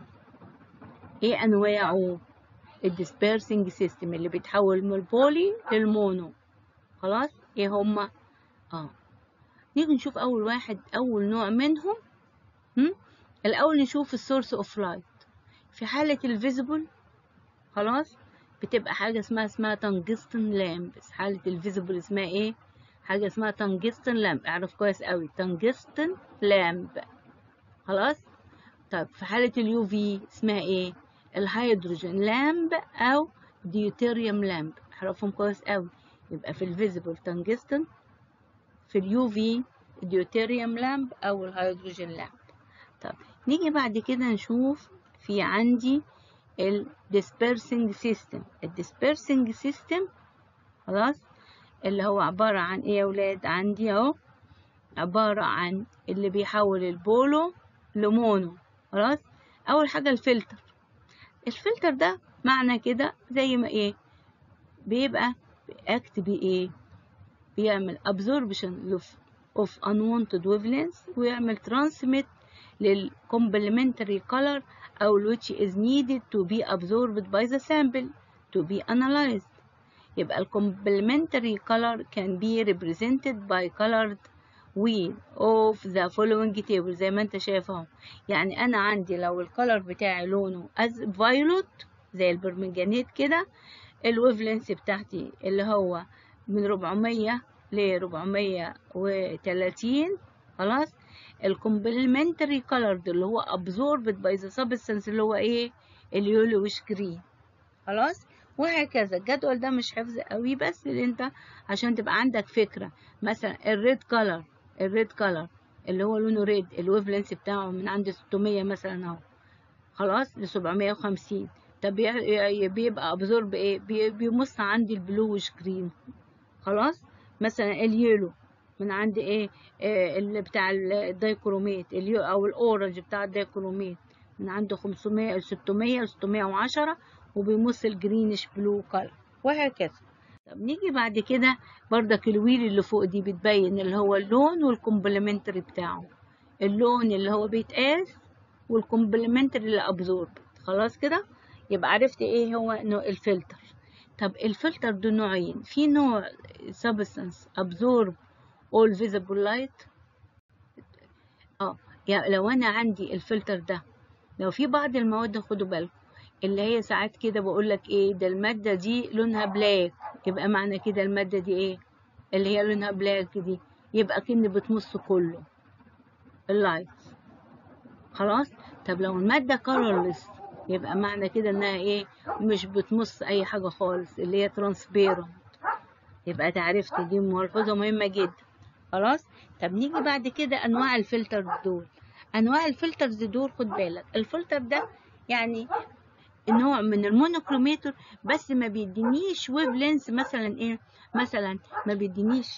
ايه انواعه الديسبرسنج سيستم اللي بيتحول من البولي للمونو خلاص ايه هما اه نيجي نشوف اول واحد اول نوع منهم هم؟ الاول نشوف السورس اوف لايت في حالة الفيزيبل خلاص بتبقى حاجة اسمها اسمها تنجستن لامب حالة الفيزيبل اسمها ايه حاجة اسمها تنجستن لامب اعرف كويس قوي تنجستن لامب خلاص طب في حالة اليو في اسمها ايه الهيدروجين لامب او ديوتيريوم لامب اعرفهم كويس قوي يبقى في الفيزيبل تنجستن في اليو في ديوتيريوم لامب او الهيدروجين لامب طب نيجي بعد كده نشوف في عندي ال dispersing system ال dispersing system خلاص اللي هو عبارة عن ايه يا ولاد عندي اهو عبارة عن اللي بيحول البولو لمونو خلاص اول حاجة الفلتر الفلتر ده معنى كده زي ما ايه بيبقى بيأكت بايه بيعمل absorption of unwanted wavelengths ويعمل transmit للcomplementary color أو which is needed to be absorbed by the sample to be analyzed يبقى ال complementary color can be represented by colored wheel of the following table زي ما انت شايف اهو يعني انا عندي لو الكولر بتاعي لونه از violet زي البرمنجانيت كده الويفلنس بتاعتي اللي هو من 400 ل 430 خلاص الكومبلمنتري كولرد اللي هو absorbed by the substance اللي هو ايه اليولوش جرين خلاص وهكذا الجدول ده مش حفظ قوي بس اللي انت عشان تبقى عندك فكرة مثلا الريد كولر الريد كولر اللي هو لونه ريد الويفلنس بتاعه من عند 600 مثلا اهو خلاص ل 750 طب بيبقى ابزورب ايه بيمص عندي البلوش جرين خلاص مثلا اليلو من عند ايه, إيه اللي بتاع الدايكروميت اليو او الاورنج بتاع الدايكروميت من عنده 500 600 610 وبيمص الجرينش بلو كلر وهكذا طب نيجي بعد كده بردك الويل اللي فوق دي بتبين اللي هو اللون والكومبلمنتري بتاعه اللون اللي هو بيتقاس والكومبلمنتري اللي ابزورب خلاص كده يبقى عرفت ايه هو نوع الفلتر طب الفلتر ده نوعين في نوع substance absorb all visible light اه يعني لو انا عندي الفلتر ده لو في بعض المواد خدوا بالكم اللي هي ساعات كده بقول لك ايه ده الماده دي لونها بلاك يبقى معنى كده الماده دي ايه اللي هي لونها بلاك دي يبقى كأن بتمص كله اللايت خلاص طب لو المادة colorless يبقى معنى كده انها ايه مش بتمص اي حاجة خالص اللي هي transparent يبقى تعرفت دي ملحوظة مهمة جدا خلاص طب نيجي بعد كده انواع الفلتر دول انواع الفلترز دول خد بالك الفلتر ده يعني نوع من المونوكروميتر بس ما بيدينيش ويف لينس مثلا ايه مثلا ما بيدينيش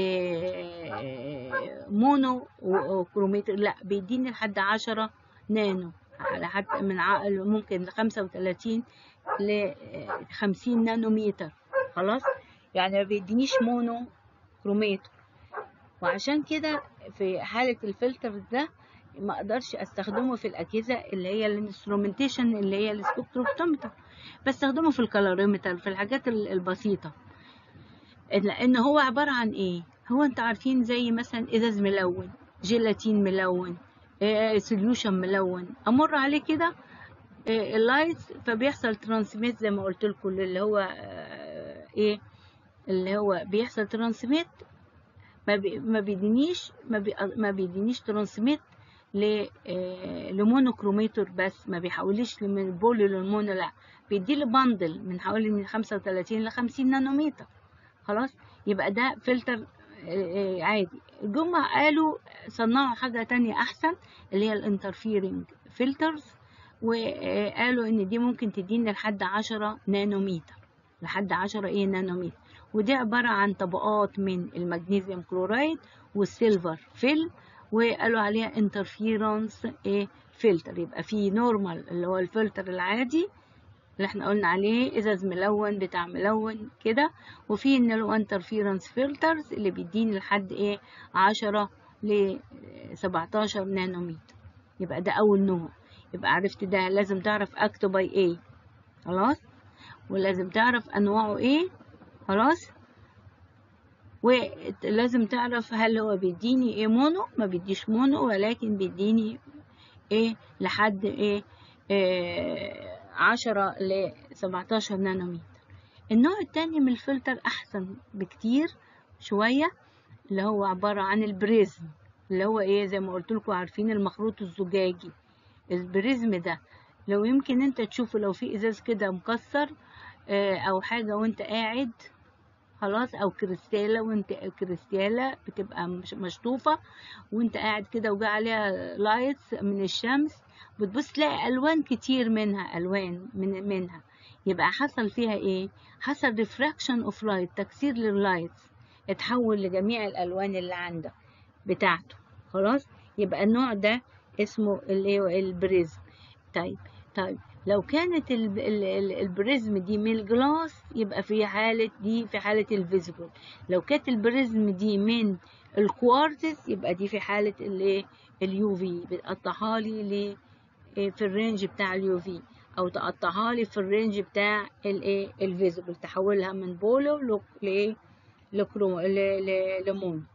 إيه مونو كروميتر لا بيديني لحد عشرة نانو على حتى من ممكن ل 35 ل 50 نانومتر خلاص يعني ما بيدينيش مونو كروميتر وعشان كده في حالة الفلتر ده ما اقدرش استخدمه في الاجهزه اللي هي الانسترومنتيشن اللي هي السبكتروفوتومتر بستخدمه في الكالوريمتر في الحاجات البسيطه لان هو عباره عن ايه هو انت عارفين زي مثلا ازاز ملون جيلاتين ملون سوليوشن ملون امر عليه كده اللايت فبيحصل ترانسميت زي ما قلت لكم اللي هو ايه اللي هو بيحصل ترانسميت ما بي ما بيدينيش ما, بي ما بيدينيش ترانسميت لمونوكروميتر بس ما بيحوليش من بولي للمونو لا بيدي لي باندل من حوالي من 35 ل 50 نانومتر خلاص يبقى ده فلتر عادي جم قالوا صنعوا حاجة تانية أحسن اللي هي الانترفيرنج فلترز وقالوا إن دي ممكن تديني لحد 10 نانومتر لحد 10 إيه نانومتر ودي عبارة عن طبقات من المغنيسيوم كلورايد والسيلفر فيلم وقالوا عليها انترفيرنس ايه فلتر يبقى في نورمال اللي هو الفلتر العادي اللي احنا قلنا عليه ازاز ملون بتاع ملون كده وفي ان له انترفيرنس فلترز اللي بيديني لحد ايه عشرة ل 17 نانومتر يبقى ده اول نوع يبقى عرفت ده لازم تعرف اكتو باي ايه خلاص ولازم تعرف انواعه ايه خلاص ولازم تعرف هل هو بيديني ايه مونو ما بيديش مونو ولكن بيديني ايه لحد ايه, إيه عشرة ل 17 نانومتر النوع التاني من الفلتر احسن بكتير شوية اللي هو عبارة عن البريزم اللي هو ايه زي ما قلت لكم عارفين المخروط الزجاجي البريزم ده لو يمكن انت تشوفه لو في ازاز كده مكسر اه او حاجة وانت قاعد خلاص او كريستالة وانت كريستالة بتبقى مشطوفة وانت قاعد كده وجا عليها لايتس من الشمس بتبص تلاقي الوان كتير منها الوان من منها يبقى حصل فيها ايه حصل ريفراكشن اوف لايت تكسير لللايتس اتحول لجميع الالوان اللي عندك بتاعته خلاص يبقى النوع ده اسمه اللي هو البريزم طيب طيب لو كانت البريزم دي من الجلاس يبقى في حالة دي في حالة الفيزيبل لو كانت البريزم دي من الكوارتز يبقى دي في حالة الايه اليو في بتقطعها لي في الرينج بتاع اليو في او تقطعها لي في الرينج بتاع الايه الفيزيبل تحولها من بولو لايه لمون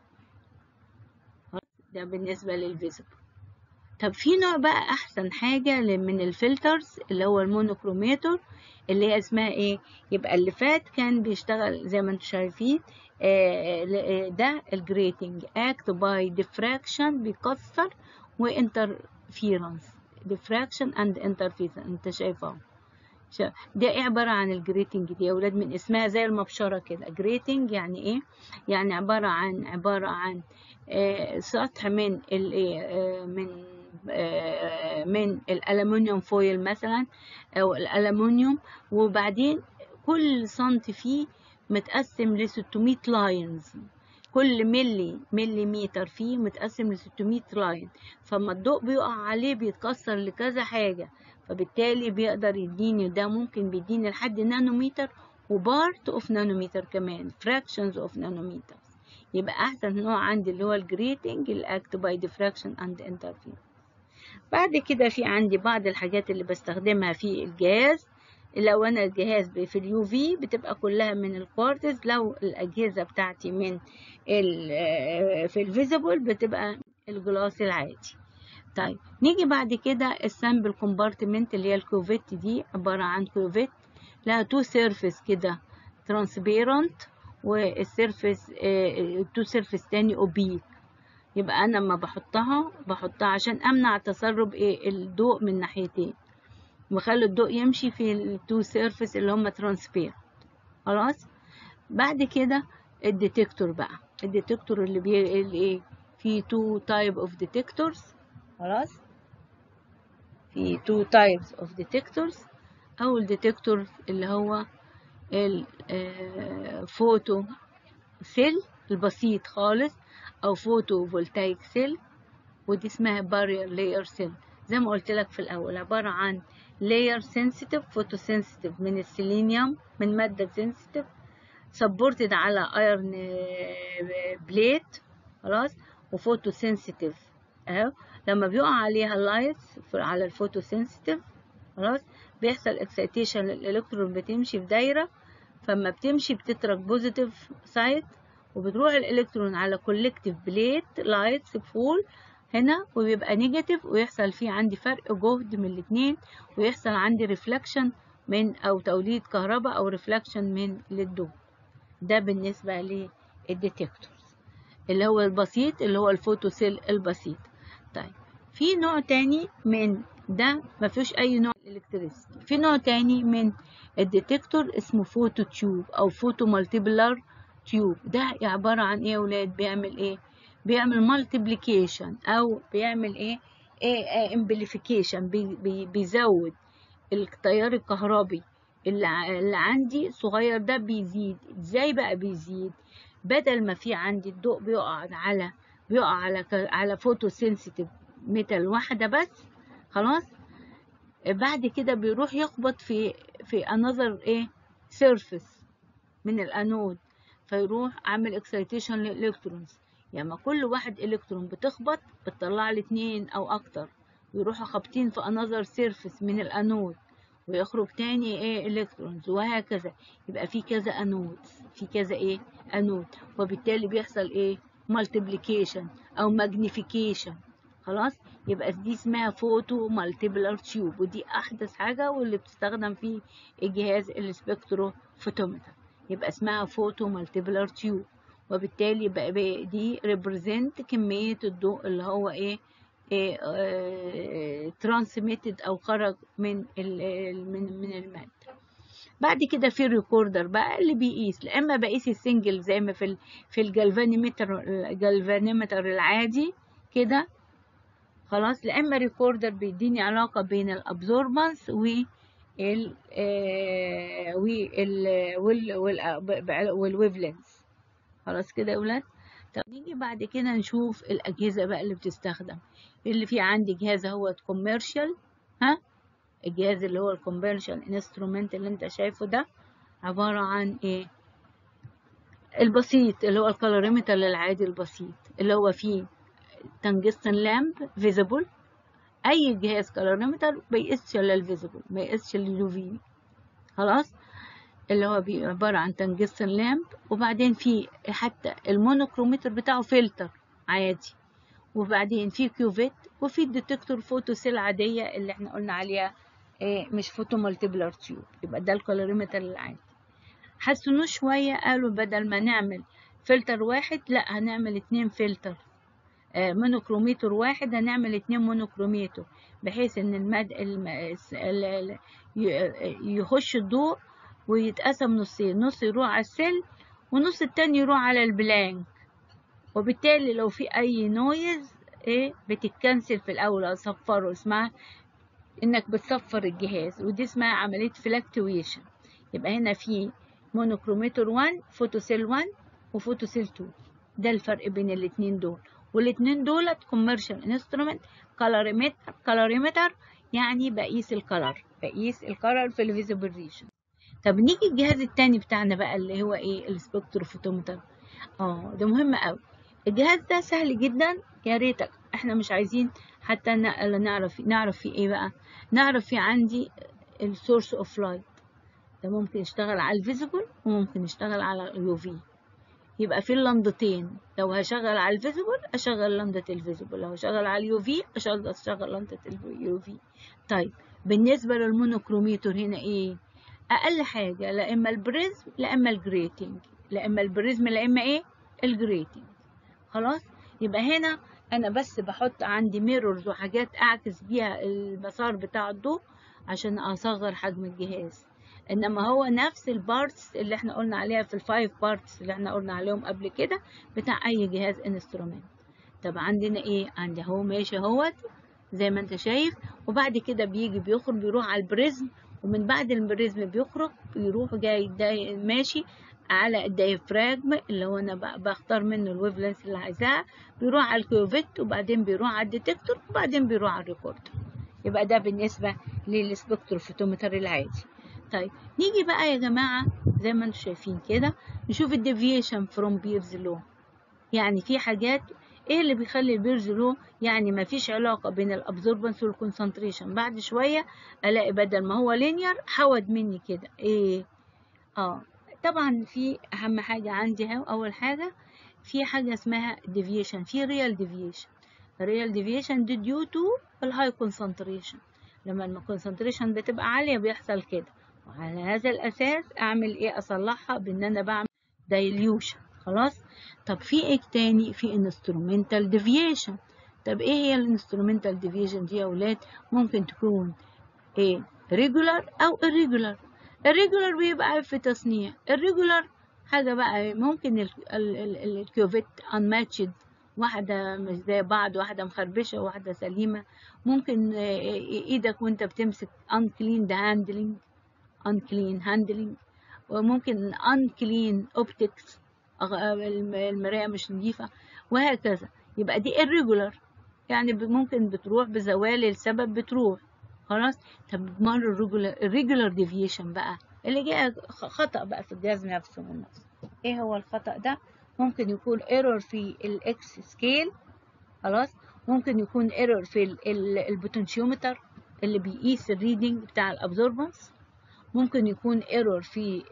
ده بالنسبة للفيزيبل طب في نوع بقى احسن حاجة من الفلترز اللي هو المونوكروميتور اللي هي اسمها ايه يبقى اللي فات كان بيشتغل زي ما انتم شايفين ده الجريتنج اكت باي ديفراكشن بيكسر وانترفيرنس ديفراكشن اند انترفيرنس انت شايفه ده ايه عبارة عن الجريتنج دي يا ولاد من اسمها زي المبشرة كده جريتنج يعني ايه يعني عبارة عن عبارة عن آه سطح من ال آه من آه من الالومنيوم فويل مثلا او الالومنيوم وبعدين كل سنتي فيه متقسم ل 600 لاينز كل ملي مليمتر فيه متقسم ل 600 لاين فما الضوء بيقع عليه بيتكسر لكذا حاجة فبالتالي بيقدر يديني ده ممكن بيديني لحد نانومتر وبارت اوف نانومتر كمان fractions اوف نانومتر يبقى احسن نوع عندي اللي هو الجريتنج الاكت باي ديفراكشن اند انترفيرنس بعد كده في عندي بعض الحاجات اللي بستخدمها في الجهاز لو انا الجهاز في اليو في بتبقى كلها من الكوارتز لو الاجهزه بتاعتي من في الفيزيبل بتبقى الجلاس العادي طيب نيجي بعد كده السامبل كومبارتمنت اللي هي الكوفيت دي عباره عن كوفيت لها تو سيرفيس كده ترانسبيرنت والسيرفيس تو سيرفيس تاني اوبيك يبقى انا لما بحطها بحطها عشان امنع تسرب ايه الضوء من ناحيتين وخلي الضوء يمشي في التو سيرفيس اللي هم ترانسبير خلاص بعد كده الديتكتور بقى الديتكتور اللي بي ايه في تو تايب اوف ديتكتورز خلاص في تو تايبس اوف ديتكتورز اول ديتكتور اللي هو الفوتو سيل البسيط خالص او فوتو فولتايك سيل ودي اسمها بارير لاير سيل زي ما قلت لك في الاول عباره عن لاير سنسيتيف فوتو سنسيتيف من السيلينيوم من ماده سنسيتيف سبورتد على ايرن بليت خلاص وفوتو سنسيتيف اهو لما بيقع عليها اللايتس على الفوتو سنسيتيف خلاص بيحصل اكسيتيشن للالكترون بتمشي في دايره فما بتمشي بتترك بوزيتيف سايد وبتروح الالكترون على كولكتيف بليت لايتس فول هنا وبيبقى نيجاتيف ويحصل فيه عندي فرق جهد من الاتنين ويحصل عندي ريفلكشن من او توليد كهرباء او ريفلكشن من للضوء ده بالنسبه للديتكتورز اللي هو البسيط اللي هو الفوتوسيل البسيط طيب في نوع تاني من ده ما فيهوش اي نوع الكتريسيتي في نوع تاني من الديتكتور اسمه فوتو تيوب او فوتو مالتيبلر تيوب ده عباره عن ايه يا ولاد بيعمل ايه بيعمل مالتيبليكيشن او بيعمل ايه ايه امبليفيكيشن بي بي بيزود التيار الكهربي اللي, اللي عندي صغير ده بيزيد ازاي بقى بيزيد بدل ما في عندي الضوء بيقع على بيقع على على فوتو سنسيتيف ميتال واحده بس خلاص بعد كده بيروح يخبط في في انذر ايه سيرفيس من الانود فيروح عامل اكسيتيشن للالكترونز يعني كل واحد الكترون بتخبط بتطلع لي اتنين او اكتر ويروحوا خابطين في انذر سيرفيس من الانود ويخرج تاني ايه الكترونز وهكذا يبقى في كذا انود في كذا ايه انود وبالتالي بيحصل ايه مالتيبليكيشن او ماجنيفيكيشن خلاص يبقى دي اسمها فوتو مالتيبلر تيوب ودي احدث حاجه واللي بتستخدم في الجهاز السبكترو فوتومتر يبقى اسمها فوتو مالتيبلر تيوب وبالتالي بقى دي ريبريزنت كميه الضوء اللي هو ايه ترانسميتد او خرج من من من الماده بعد كده في الريكوردر بقى اللي بيقيس لا اما بقيس السنجل زي ما في في الجالفانيمتر الجالفانيمتر العادي كده خلاص لا اما ريكوردر بيديني علاقه بين الابزوربانس و ال وال والويفلنس خلاص كده يا ولاد طب نيجي بعد كده نشوف الاجهزه بقى اللي بتستخدم اللي في عندي جهاز هو كوميرشال ها الجهاز اللي هو الكوميرشال انسترومنت اللي انت شايفه ده عباره عن ايه البسيط اللي هو الكالوريمتر العادي البسيط اللي هو فيه تنجستن لامب فيزيبل اي جهاز كالوريمتر بيقيسش الا الفيزيبل ما يقيسش اليو في خلاص اللي هو عبارة عن تنجستن لامب وبعدين في حتى المونوكرومتر بتاعه فلتر عادي وبعدين في كيوفيت وفي الديتكتور فوتو سيل عادية اللي احنا قلنا عليها ايه مش فوتو مالتيبلر تيوب يبقى ده الكالوريمتر العادي حسنوه شوية قالوا بدل ما نعمل فلتر واحد لا هنعمل اتنين فلتر آه مونوكروميتر واحد هنعمل اتنين مونوكروميتر بحيث ان المد... الم... ال... يخش الضوء ويتقسم نصين نص يروح على السيل ونص التاني يروح على البلانك وبالتالي لو في اي نويز ايه بتتكنسل في الاول اصفره اسمها انك بتصفر الجهاز ودي اسمها عمليه فلاكتويشن يبقى هنا في مونوكروميتر 1 فوتوسيل 1 وفوتوسيل 2 ده الفرق بين الاتنين دول والاتنين دولت كوميرشال انسترومنت كالوريمتر كالوريمتر يعني بقيس الكلر بقيس الكلر في الفيزيبل ريجن طب نيجي الجهاز التاني بتاعنا بقى اللي هو ايه السبكتروفوتومتر اه ده مهم قوي الجهاز ده سهل جدا يا ريتك احنا مش عايزين حتى نعرف نعرف فيه ايه بقى نعرف فيه عندي السورس اوف لايت ده ممكن يشتغل على الفيزيبل وممكن يشتغل على اليو في يبقى في اللمضتين لو هشغل على الفيزيبل اشغل لمضة الفيزيبل لو هشغل على اليو في اشغل اشغل لمضة اليو في طيب بالنسبة للمونوكروميتر هنا ايه اقل حاجة لا اما البريزم لا اما الجريتنج لا اما البريزم لا اما ايه الجريتنج خلاص يبقى هنا انا بس بحط عندي ميرورز وحاجات اعكس بيها المسار بتاع الضوء عشان اصغر حجم الجهاز انما هو نفس البارتس اللي احنا قلنا عليها في الفايف بارتس اللي احنا قلنا عليهم قبل كده بتاع اي جهاز انسترومنت طب عندنا ايه عندي اهو ماشي اهوت زي ما انت شايف وبعد كده بيجي بيخرج بيروح على البريزم ومن بعد البريزم بيخرج بيروح جاي ماشي على الدايفراجم اللي هو انا بختار منه الويف لينس اللي عايزاها بيروح على الكيوفيت وبعدين بيروح على الديتكتور وبعدين بيروح على الريكوردر يبقى ده بالنسبة للسبكتروفوتومتر العادي طيب نيجي بقى يا جماعة زي ما انتم شايفين كده نشوف الديفيشن فروم بيرز لو يعني في حاجات ايه اللي بيخلي البيرز لو يعني ما فيش علاقة بين الابزوربنس والكونسنتريشن بعد شوية الاقي بدل ما هو لينير حود مني كده ايه اه طبعا في اهم حاجة عندي اهو اول حاجة في حاجة اسمها deviation في real deviation real deviation دي due to الهاي concentration لما الكونسنتريشن بتبقى عالية بيحصل كده وعلى هذا الأساس أعمل إيه أصلحها بإن أنا بعمل dilution خلاص طب في إيه تاني في instrumental deviation طب إيه هي الانسترومنتال deviation دي يا ولاد ممكن تكون إيه regular أو irregular الريجولار بيبقى في تصنيع الريجولار حاجة بقى ممكن الكيوفيت unmatched واحدة مش زي بعض واحدة مخربشة واحدة سليمة ممكن ايدك وانت بتمسك unclean handling unclean handling وممكن unclean optics المراية مش نظيفة وهكذا يبقى دي irregular يعني ممكن بتروح بزوال السبب بتروح خلاص طب مال الريجولار الريجولار ديفيشن بقى اللي جاء خطأ بقى في الجهاز نفسه من نفسه ايه هو الخطأ ده ممكن يكون ايرور في الاكس سكيل خلاص ممكن يكون ايرور في البوتنشيومتر اللي بيقيس الريدنج بتاع الابزوربنس ممكن يكون ايرور في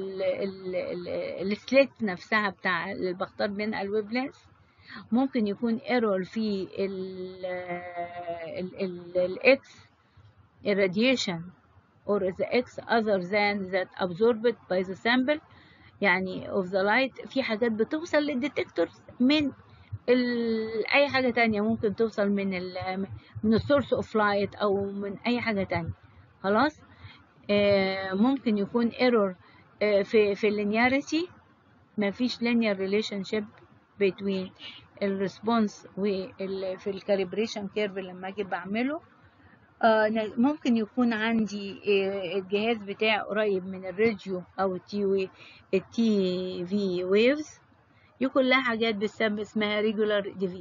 السليت نفسها بتاع اللي بختار منها الويب لينس ممكن يكون ايرور في الاكس irradiation or the X other than that absorbed by the sample يعني of the light في حاجات بتوصل للديتكتورز من ال... أي حاجة تانية ممكن توصل من ال... من السورس اوف لايت أو من أي حاجة تانية خلاص آه ممكن يكون ايرور آه في في اللينياريتي مفيش linear relationship between الريسبونس وال في الكاليبريشن كيرف لما اجي بعمله ممكن يكون عندي الجهاز بتاعي قريب من الراديو او التي التي في ويفز دي كلها حاجات بتسمى اسمها ريجولار ديفيشن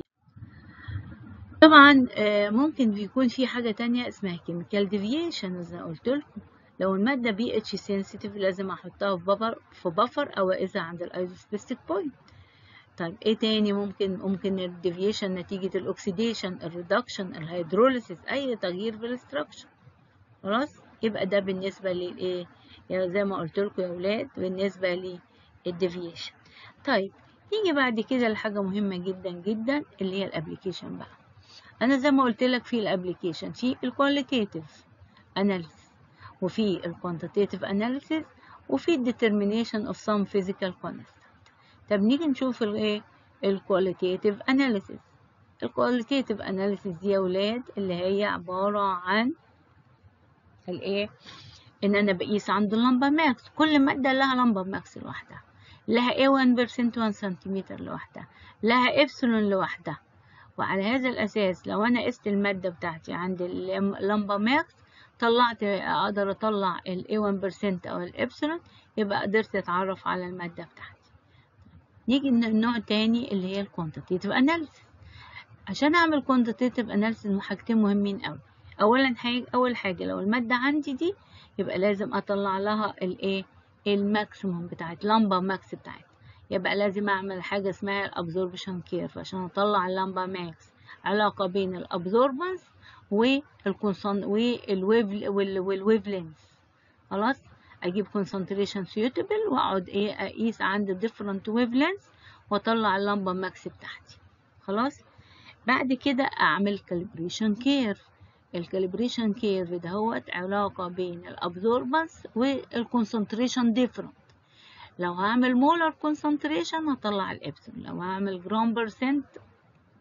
طبعا ممكن بيكون في حاجه تانية اسمها كيميكال ديفيشن زي ما قلت لكم لو الماده بي اتش سنسيتيف لازم احطها في بفر في بفر او اذا عند الايزوسبيستيك بوينت طيب ايه تاني ممكن ممكن الديفيشن نتيجة الاكسيديشن الريدكشن الهيدروليسيس اي تغيير في الاستراكشر خلاص يبقى ده بالنسبة للايه يعني زي ما قلت لكم يا ولاد بالنسبة للديفيشن طيب نيجي بعد كده لحاجة مهمة جدا جدا اللي هي الابليكيشن بقى انا زي ما قلت لك في الابليكيشن في الكواليتيف اناليسيس وفي الكوانتيتيف اناليسيس وفي الديترمينيشن اوف سم فيزيكال كونست طب نيجي نشوف الايه الكواليتيف اناليسيس الكواليتيف اناليسيس دي يا ولاد اللي هي عباره عن الايه ان انا بقيس عند اللمبه ماكس كل ماده لها لمبه ماكس لوحدها لها A1% 1 سنتيمتر لوحدها لها إبسلون لوحدها وعلى هذا الأساس لو أنا قست المادة بتاعتي عند اللمبة ماكس طلعت أقدر أطلع ال A1% أو الإبسلون يبقى قدرت أتعرف على المادة بتاعتي نيجي النوع التاني اللي هي الكوانتيتيف اناليسيس عشان اعمل كوانتيتيف اناليسيس حاجتين مهمين قوي اولا حاجه اول حاجه لو الماده عندي دي يبقى لازم اطلع لها الايه الماكسيموم بتاعت لمبه ماكس بتاعت يبقى لازم اعمل حاجه اسمها الابزوربشن كيرف عشان اطلع اللمبه ماكس علاقه بين الابزوربنس والكونسون والويف والويف لينس خلاص اجيب concentration suitable واقعد ايه اقيس عند different wavelengths واطلع اللمبه ماكس بتاعتي خلاص بعد كده اعمل calibration curve الكاليبريشن كيرف دهوت علاقة بين الابزوربنس والكونسنتريشن ديفرنت لو هعمل مولر كونسنتريشن هطلع الابسون لو هعمل جرام برسنت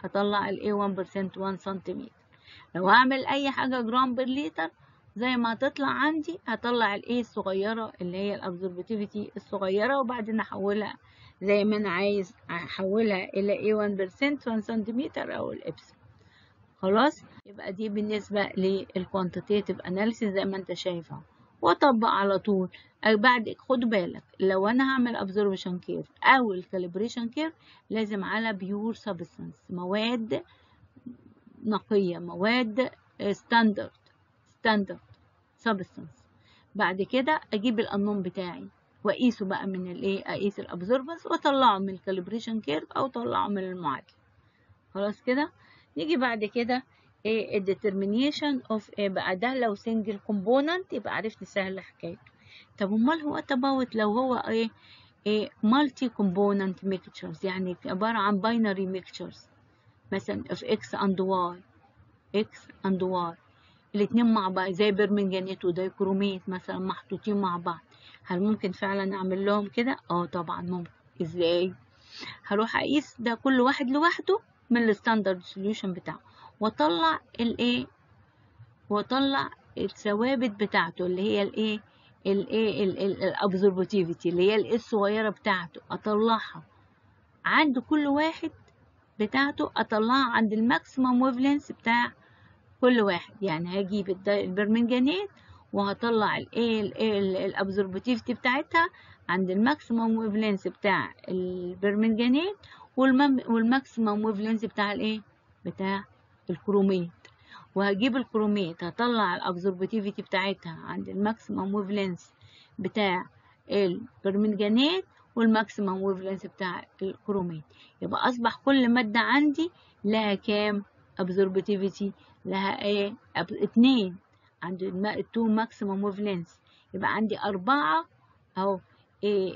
هطلع ال A1% 1 سنتيمتر لو هعمل اي حاجة جرام بر لتر زي ما هتطلع عندي هطلع ال A الصغيرة اللي هي الابزوربتيفيتي الصغيرة وبعدين احولها زي ما انا عايز احولها الى A1% 1 سنتيمتر او الابسلون خلاص يبقى دي بالنسبة للكوانتيتيف اناليسيس زي ما انت شايف اهو واطبق على طول بعد خد بالك لو انا هعمل ابزوربشن كيرف او الكاليبريشن كيرف لازم على بيور سبستانس مواد نقية مواد ستاندرد ستاندرد سبستانس بعد كده اجيب القانون بتاعي واقيسه بقى من الايه اقيس الابزوربنس واطلعه من الكاليبريشن كيرف او اطلعه من المعادله خلاص كده نيجي بعد كده ايه الديترمينيشن اوف ايه بقى ده لو سنجل كومبوننت يبقى عرفت سهل حكايته طب امال هو تباوت لو هو ايه ايه مالتي كومبوننت ميكتشرز يعني عباره عن باينري ميكتشرز مثلا of x and y x and y الاتنين مع بعض زي برمنجانيت ودايكروميت مثلا محطوطين مع بعض هل ممكن فعلا اعمل لهم كده اه طبعا ممكن ازاي هروح اقيس ده كل واحد لوحده من الستاندرد سوليوشن بتاعه واطلع الايه واطلع الثوابت بتاعته اللي هي الايه الايه الابزورباتيفيتي اللي هي الايه الصغيره بتاعته اطلعها عند كل واحد بتاعته اطلعها عند الماكسيمم ويفلنس بتاع كل واحد يعني هجيب البرمنجانيت وهطلع الايه الايه الابزورباتيفيتي بتاعتها عند الماكسيمم ويفلنس بتاع البرمنجانيت والماكسيمم ويفلنس بتاع الايه بتاع الكروميت وهجيب الكروميت هطلع الابزورباتيفيتي بتاعتها عند الماكسيمم ويفلنس بتاع البرمنجانيت والماكسيمم ويفلنس بتاع الكروميت يبقى اصبح كل ماده عندي لها كام ابزورباتيفيتي لها ايه أب... اتنين عند التو ماكسيمم ويفلنس يبقى عندي أربعة أهو إيه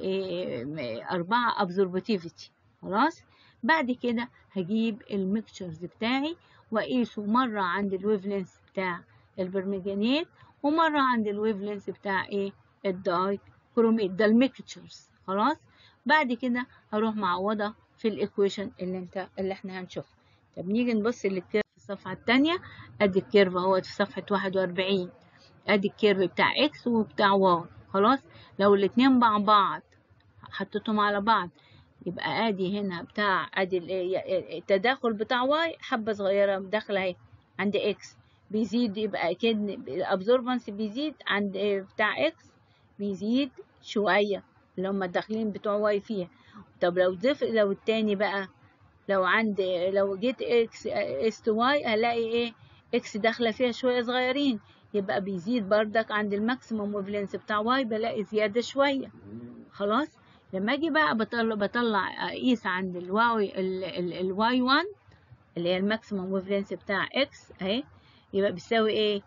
إيه أربعة absorbativity خلاص بعد كده هجيب الميكتشرز بتاعي وأقيسه مرة عند الويفلنس بتاع البرمجانيت ومرة عند الويفلنس بتاع إيه الداي كروميت ده الميكتشرز خلاص بعد كده هروح معوضة في الإيكويشن اللي انت اللي احنا هنشوفها طب نيجي نبص للكيرف في الصفحة التانية ادي الكيرف اهوت في صفحة واحد وأربعين ادي الكيرف بتاع اكس وبتاع واي خلاص لو الاتنين مع بعض حطيتهم على بعض يبقى ادي هنا بتاع ادي التداخل بتاع واي حبة صغيرة داخلة اهي عند اكس بيزيد يبقى اكيد الابزوربنس بيزيد عند بتاع اكس بيزيد شوية اللي هما الداخلين بتوع واي فيها طب لو ضيف لو التاني بقى لو عند لو جيت اكس اس تو واي هلاقي ايه اكس داخله فيها شويه صغيرين يبقى بيزيد بردك عند الماكسيموم ويفلنس بتاع واي بلاقي زياده شويه خلاص لما اجي بقى بطلع بطلع اقيس عند الواي الواي 1 اللي هي الماكسيموم ويفلنس بتاع اكس اهي يبقى بتساوي ايه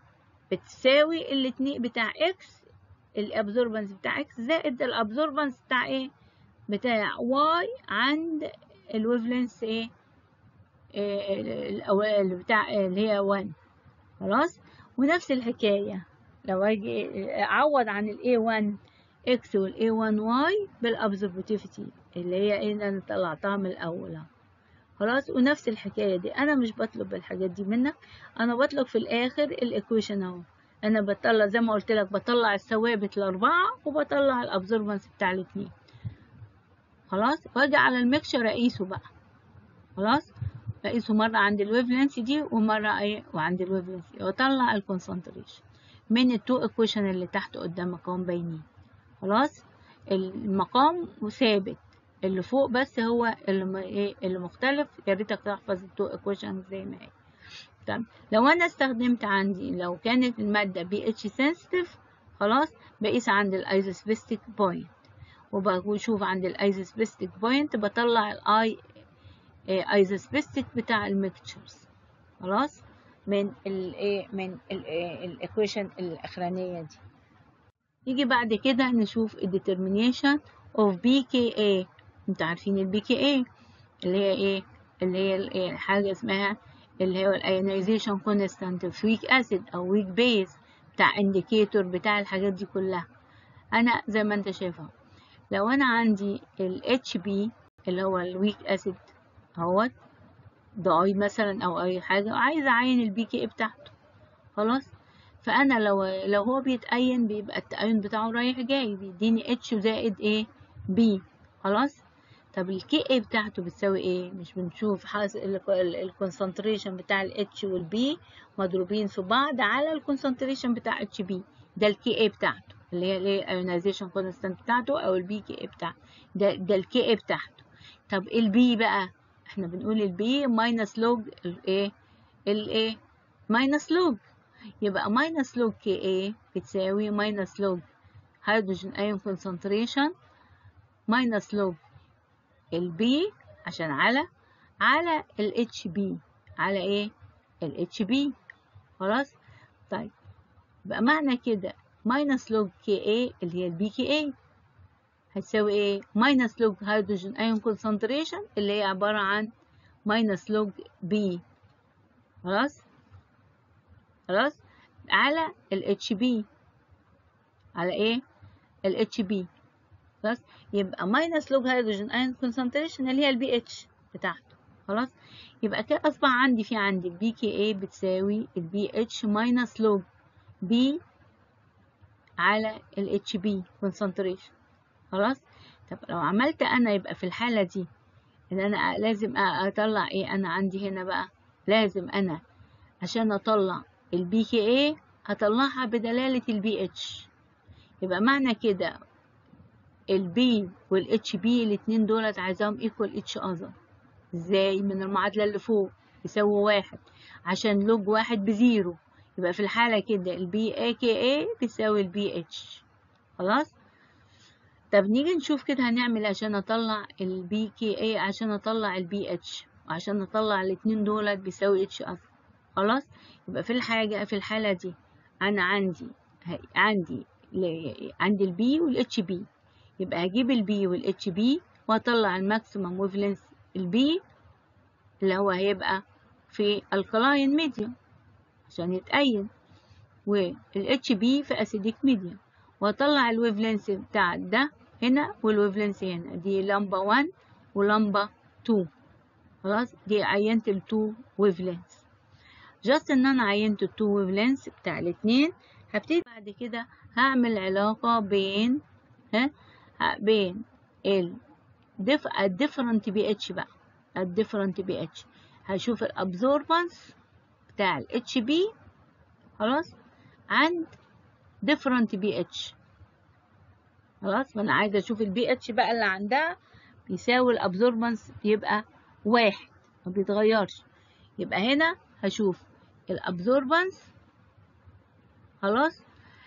بتساوي الاتنين بتاع اكس الابزوربنس بتاع اكس زائد الابزوربنس بتاع ايه بتاع واي عند الويفلنس ايه, إيه اللي بتاع اللي هي 1 خلاص ونفس الحكاية لو اجي اعوض عن ال A1 X وال A1 Y بالابزورباتيفيتي اللي هي ايه انا طلعتها من الاول خلاص ونفس الحكاية دي انا مش بطلب الحاجات دي منك انا بطلب في الاخر الايكويشن اهو انا بطلع زي ما قلت لك بطلع الثوابت الاربعة وبطلع الابزوربنس بتاع الاتنين خلاص واجي على الميكشر اقيسه بقى خلاص اقيسه مرة عند الويفلنس دي ومرة ايه وعند الويفلنس واطلع الكونسنتريشن من التو ايكويشن اللي تحت قدامك هم باينين خلاص المقام ثابت اللي فوق بس هو اللي ايه اللي مختلف يا ريتك تحفظ التو ايكويشن زي ما هي طب لو انا استخدمت عندي لو كانت المادة بي اتش سنسيتيف خلاص بقيس عند الايزوسبيستيك بوينت وبشوف عند الايزوسبيستيك بوينت بطلع الاي ايزوسبيستيك بتاع الميكتشرز خلاص من الايه من الايكويشن الاخرانيه دي يجي بعد كده نشوف الديترمينيشن اوف بي كي اي انتوا عارفين البي كي اي اللي هي ايه اللي هي حاجه اسمها اللي هو الايونيزيشن كونستانت في ويك اسيد او ويك بيز بتاع انديكيتور بتاع الحاجات دي كلها انا زي ما انت شايفها لو انا عندي ال HB اللي هو الويك اسيد اهوت داي مثلا او اي حاجه عايزه اعين البي كي بتاعته خلاص فانا لو لو هو بيتأين بيبقى التأين بتاعه رايح جاي بيديني اتش زائد ايه بي خلاص طب الكي اي بتاعته بتساوي ايه مش بنشوف الكونسنتريشن بتاع الاتش والبي مضروبين في بعض على الكونسنتريشن بتاع اتش بي ده الكي اي بتاعته اللي هي الايه ايونايزيشن كونستانت بتاعته او البي كي اي بتاعته ده ده الكي اي بتاعته طب البي بقى احنا بنقول البي ماينس لوج الايه الايه ماينس لوج يبقى ماينس لوج كي اي بتساوي ماينس لوج هيدروجين ايون كونسنتريشن ماينس لوج البي عشان على على ال اتش بي على ايه ال اتش بي خلاص طيب يبقى معنى كده ماينس لوج كي اي اللي هي البي كي اي هتساوي ايه ماينس لوج هيدروجين ايون كونسنتريشن اللي هي عبارة عن ماينس لوج بي خلاص خلاص على ال اتش بي على ايه ال اتش بي خلاص يبقى ماينس لوج هيدروجين ايون كونسنتريشن اللي هي البي اتش بتاعته خلاص يبقى كده اصبح عندي في عندي البي كي اي بتساوي البي اتش ماينس لوج بي على ال اتش بي كونسنتريشن خلاص طب لو عملت انا يبقى في الحالة دي ان انا لازم اطلع ايه انا عندي هنا بقى لازم انا عشان اطلع البي كي اي هطلعها بدلالة البي اتش يبقى معنى كده البي والاتش بي الاتنين دولت عايزاهم ايكوال اتش اذر ازاي من المعادلة اللي فوق يساوي واحد عشان لوج واحد بزيرو يبقى في الحالة كده البي اي كي اي بتساوي البي اتش خلاص طب نيجي نشوف كده هنعمل عشان اطلع البي كي اي عشان اطلع البي اتش وعشان اطلع الاتنين دولت بيساوي اتش اذر خلاص يبقى في الحاجة في الحالة دي انا عندي عندي عندي البي والاتش بي يبقى هجيب البي والاتش بي واطلع الماكسيمم ويفلنس البي اللي هو هيبقى في الكلاين ميديوم عشان يتأين والاتش بي في اسيديك ميديوم واطلع الويفلنس بتاع ده هنا والويفلنس هنا دي لمبة 1 ولمبة 2 خلاص دي عينت ال 2 ويفلنس جاست ان انا عينت ال 2 ويفلنس بتاع الاتنين هبتدي بعد كده هعمل علاقة بين ها بين ال الديفرنت بي اتش بقى الديفرنت بي اتش هشوف الابزوربانس بتاع ال اتش بي خلاص عند different بي اتش خلاص فانا عايزه اشوف البي اتش بقى اللي عندها بيساوي الابزوربانس بيبقى واحد ما بيتغيرش يبقى هنا هشوف الابزوربانس خلاص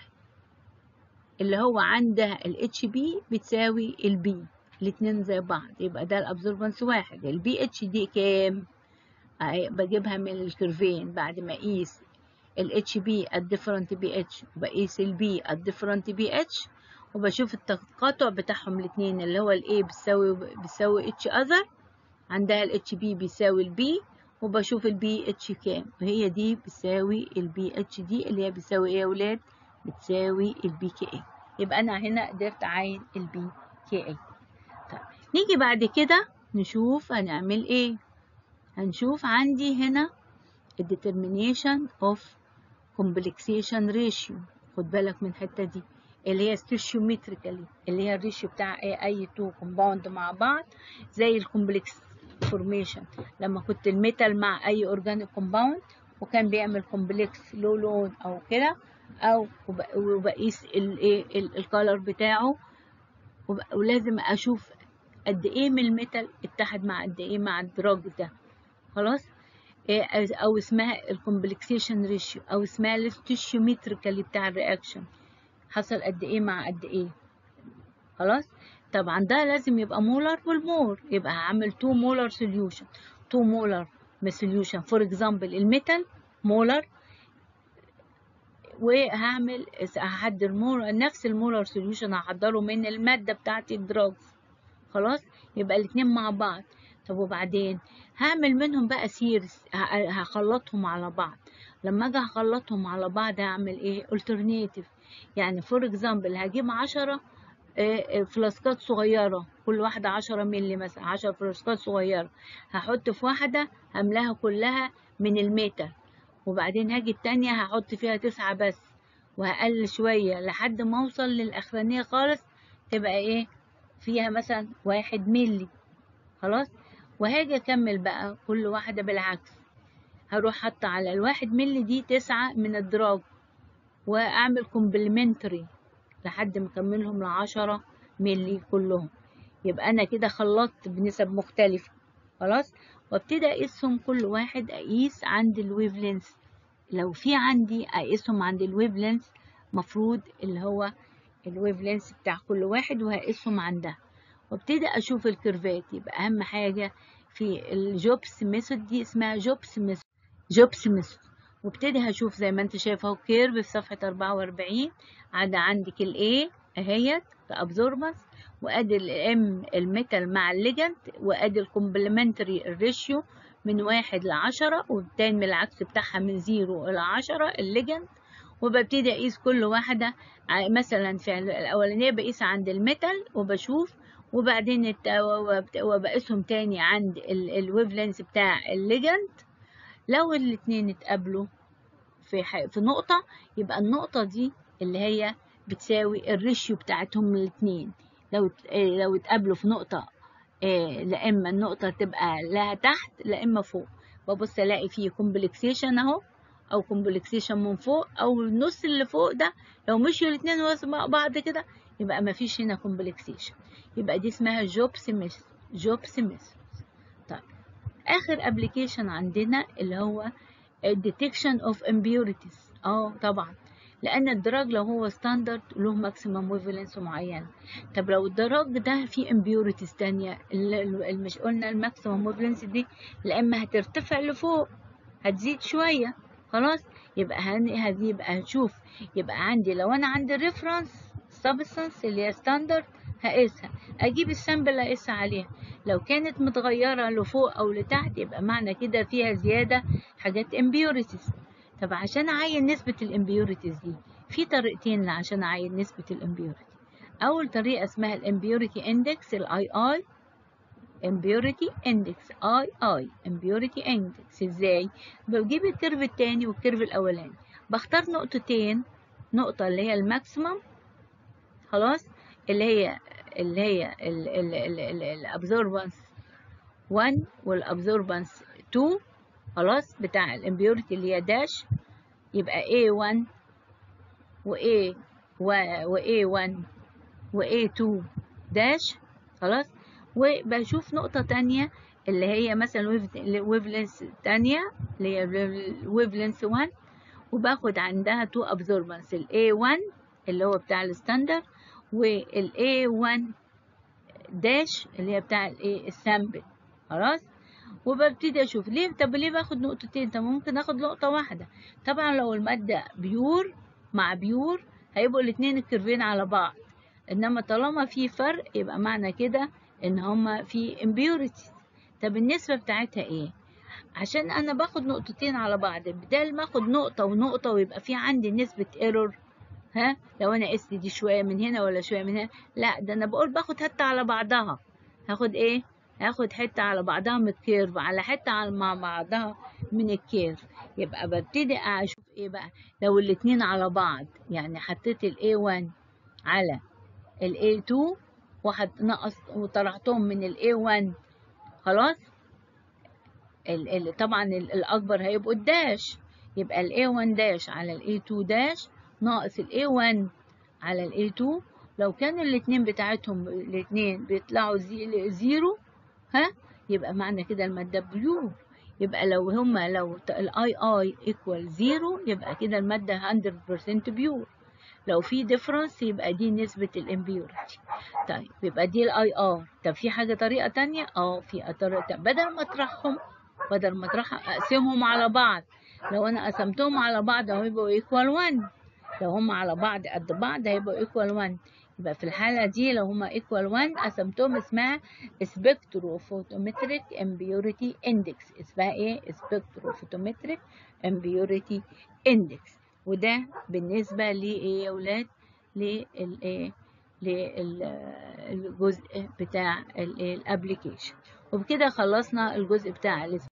اللي هو عندها ال اتش بي بتساوي البي الاتنين زي بعض يبقى ده الابزوربانس واحد البي اتش دي كام بجيبها من الكيرفين بعد ما اقيس ال اتش بي الديفرنت بي اتش وبقيس البي الديفرنت بي اتش وبشوف التقاطع بتاعهم الاتنين اللي هو الاي بيساوي بيساوي اتش اذر عندها ال اتش بي بيساوي البي وبشوف البي اتش كام وهي دي بتساوي البي اتش دي اللي هي بتساوي ايه يا ولاد بتساوي البي كي اي يبقى انا هنا قدرت اعين البي كي اي طيب نيجي بعد كده نشوف هنعمل ايه هنشوف عندي هنا الديترمينيشن اوف كومبلكسيشن ريشيو خد بالك من الحته دي اللي هي ستيشيومتريكالي اللي هي الريشيو بتاع اي اي تو كومباوند مع بعض زي الكومبلكس فورميشن لما كنت الميتال مع اي اورجانيك كومباوند وكان بيعمل كومبلكس لو لون او كده او وبقيس الايه الكالر بتاعه ولازم اشوف قد ايه من الميتال اتحد مع قد ايه مع الدراج ده خلاص او اسمها الكومبلكسيشن ريشيو او اسمها الستيشيومتريكالي بتاع الرياكشن حصل قد ايه مع قد ايه خلاص طبعا ده لازم يبقى مولر والمور يبقى هعمل 2 مولر سوليوشن 2 مولر سوليوشن فور اكزامبل الميتال مولر وهعمل هحضر مور نفس المولر سوليوشن هحضره من الماده بتاعه الدراجز خلاص يبقى الاتنين مع بعض طب وبعدين هعمل منهم بقى سيريز هخلطهم على بعض لما اجي اخلطهم على بعض هعمل ايه alternative يعني فور اكزامبل هجيب عشرة فلاسكات صغيرة كل واحدة عشرة ملي مثلا عشر فرشات صغيرة هحط في واحدة هملاها كلها من الميتال وبعدين هاجي التانية هحط فيها تسعة بس وهقلل شوية لحد ما اوصل للأخرانية خالص تبقى ايه فيها مثلا واحد ملي خلاص وهاجي اكمل بقى كل واحدة بالعكس هروح حاطة على الواحد ملي دي تسعة من الدراج واعمل كومبلمنتري لحد ما اكملهم لعشرة ملي كلهم يبقى انا كده خلطت بنسب مختلفة خلاص وابتدي اقيسهم كل واحد اقيس عند الويف لينس لو في عندي اقيسهم عند الويف لينس مفروض اللي هو الويف لينس بتاع كل واحد وهقيسهم عندها وابتدي اشوف الكيرفات يبقى اهم حاجة في الجوبس ميثود دي اسمها جوبس ميثود جوبس ميثود وابتدي هشوف زي ما انت شايف اهو كيرف في صفحة 44 عدا عندك الاي اهيت كابزوربنس وادي الام الميتال مع الليجند وادي الكومبلمنتري الريشيو من واحد لعشرة والتاني من العكس بتاعها من زيرو إلى عشرة الليجند وببتدي أقيس كل واحدة مثلا في الأولانية بقيس عند الميتال وبشوف وبعدين وبقيسهم تاني عند الويف لينس بتاع الليجند لو الاتنين اتقابلوا في في نقطة يبقى النقطة دي اللي هي بتساوي الريشيو بتاعتهم الاتنين لو لو اتقابلوا في نقطة لا اما النقطة تبقى لا تحت لا اما فوق ببص الاقي فيه كومبلكسيشن اهو او كومبلكسيشن من فوق او النص اللي فوق ده لو مشيوا الاتنين مع بعض كده يبقى ما فيش هنا كومبلكسيشن يبقى دي اسمها جوبس ميثود جوبس ميثود طيب اخر ابلكيشن عندنا اللي هو detection of impurities اه طبعا لان الدراج لو هو ستاندرد له ماكسيمم ويفالنس معينه طب لو الدراج ده فيه امبيوريتيز تانية اللي مش قلنا الماكسيمم ويفالنس دي لا اما هترتفع لفوق هتزيد شويه خلاص يبقى هذه يبقى هنشوف يبقى عندي لو انا عندي ريفرنس سبستانس اللي هي ستاندرد هقيسها اجيب السامبل اقيسها عليها لو كانت متغيره لفوق او لتحت يبقى معنى كده فيها زياده حاجات امبيوريتيز طب عشان اعين نسبة الامبيوريتيز دي في طريقتين عشان اعين نسبة الامبيوريتي اول طريقة اسمها الامبيوريتي اندكس الاي اي امبيوريتي اندكس اي اي امبيوريتي اندكس ازاي بجيب الكيرف التاني والكيرف الاولاني بختار نقطتين نقطة اللي هي الماكسيمم خلاص اللي هي اللي هي الابزوربانس 1 والابزوربانس 2 خلاص بتاع الامبيوريتي اللي هي داش يبقى A1 و A و A1 و A2 داش خلاص وبشوف نقطة تانية اللي هي مثلا ويفلنس تانية اللي هي ويفلنس 1 وباخد عندها تو ابزوربانس ال A1 اللي هو بتاع الستاندرد وال A1 داش اللي هي بتاع الايه السامبل خلاص وببتدي اشوف ليه طب ليه باخد نقطتين طب ممكن اخد نقطه واحده طبعا لو الماده بيور مع بيور هيبقوا الاتنين الكيرفين على بعض انما طالما في فرق يبقى معنى كده ان هما في امبيوريتي طب النسبه بتاعتها ايه عشان انا باخد نقطتين على بعض بدل ما اخد نقطه ونقطه ويبقى في عندي نسبه ايرور ها لو انا قست دي شويه من هنا ولا شويه من هنا لا ده انا بقول باخد حته على بعضها هاخد ايه هاخد حتة على بعضها من الكيرف على حتة على مع بعضها من الكيرف يبقى ببتدي اشوف ايه بقى لو الاتنين على بعض يعني حطيت ال A1 على ال A2 وحط نقص وطرحتهم من ال A1 خلاص ال ال طبعا الاكبر هيبقوا الداش يبقى ال A1 داش على ال A2 داش ناقص ال A1 على ال A2 لو كان الاتنين بتاعتهم الاتنين بيطلعوا زي زيرو ها يبقى معنى كده المادة بيور يبقى لو هما لو الاي اي ايكوال زيرو يبقى كده المادة 100% بيور لو في ديفرنس يبقى دي نسبة الامبيورتي طيب يبقى دي الاي ار طب في حاجة طريقة تانية اه في طريقة بدل ما اطرحهم بدل ما اطرح اقسمهم على بعض لو انا قسمتهم على بعض هيبقوا ايكوال 1 لو هما على بعض قد بعض هيبقوا ايكوال 1 يبقى في الحالة دي لو هما equal 1 قسمتهم اسمها spectrophotometric impurity index اسمها ايه spectrophotometric impurity index وده بالنسبة لإيه يا ولاد للإيه للجزء بتاع الابليكيشن وبكده خلصنا الجزء بتاع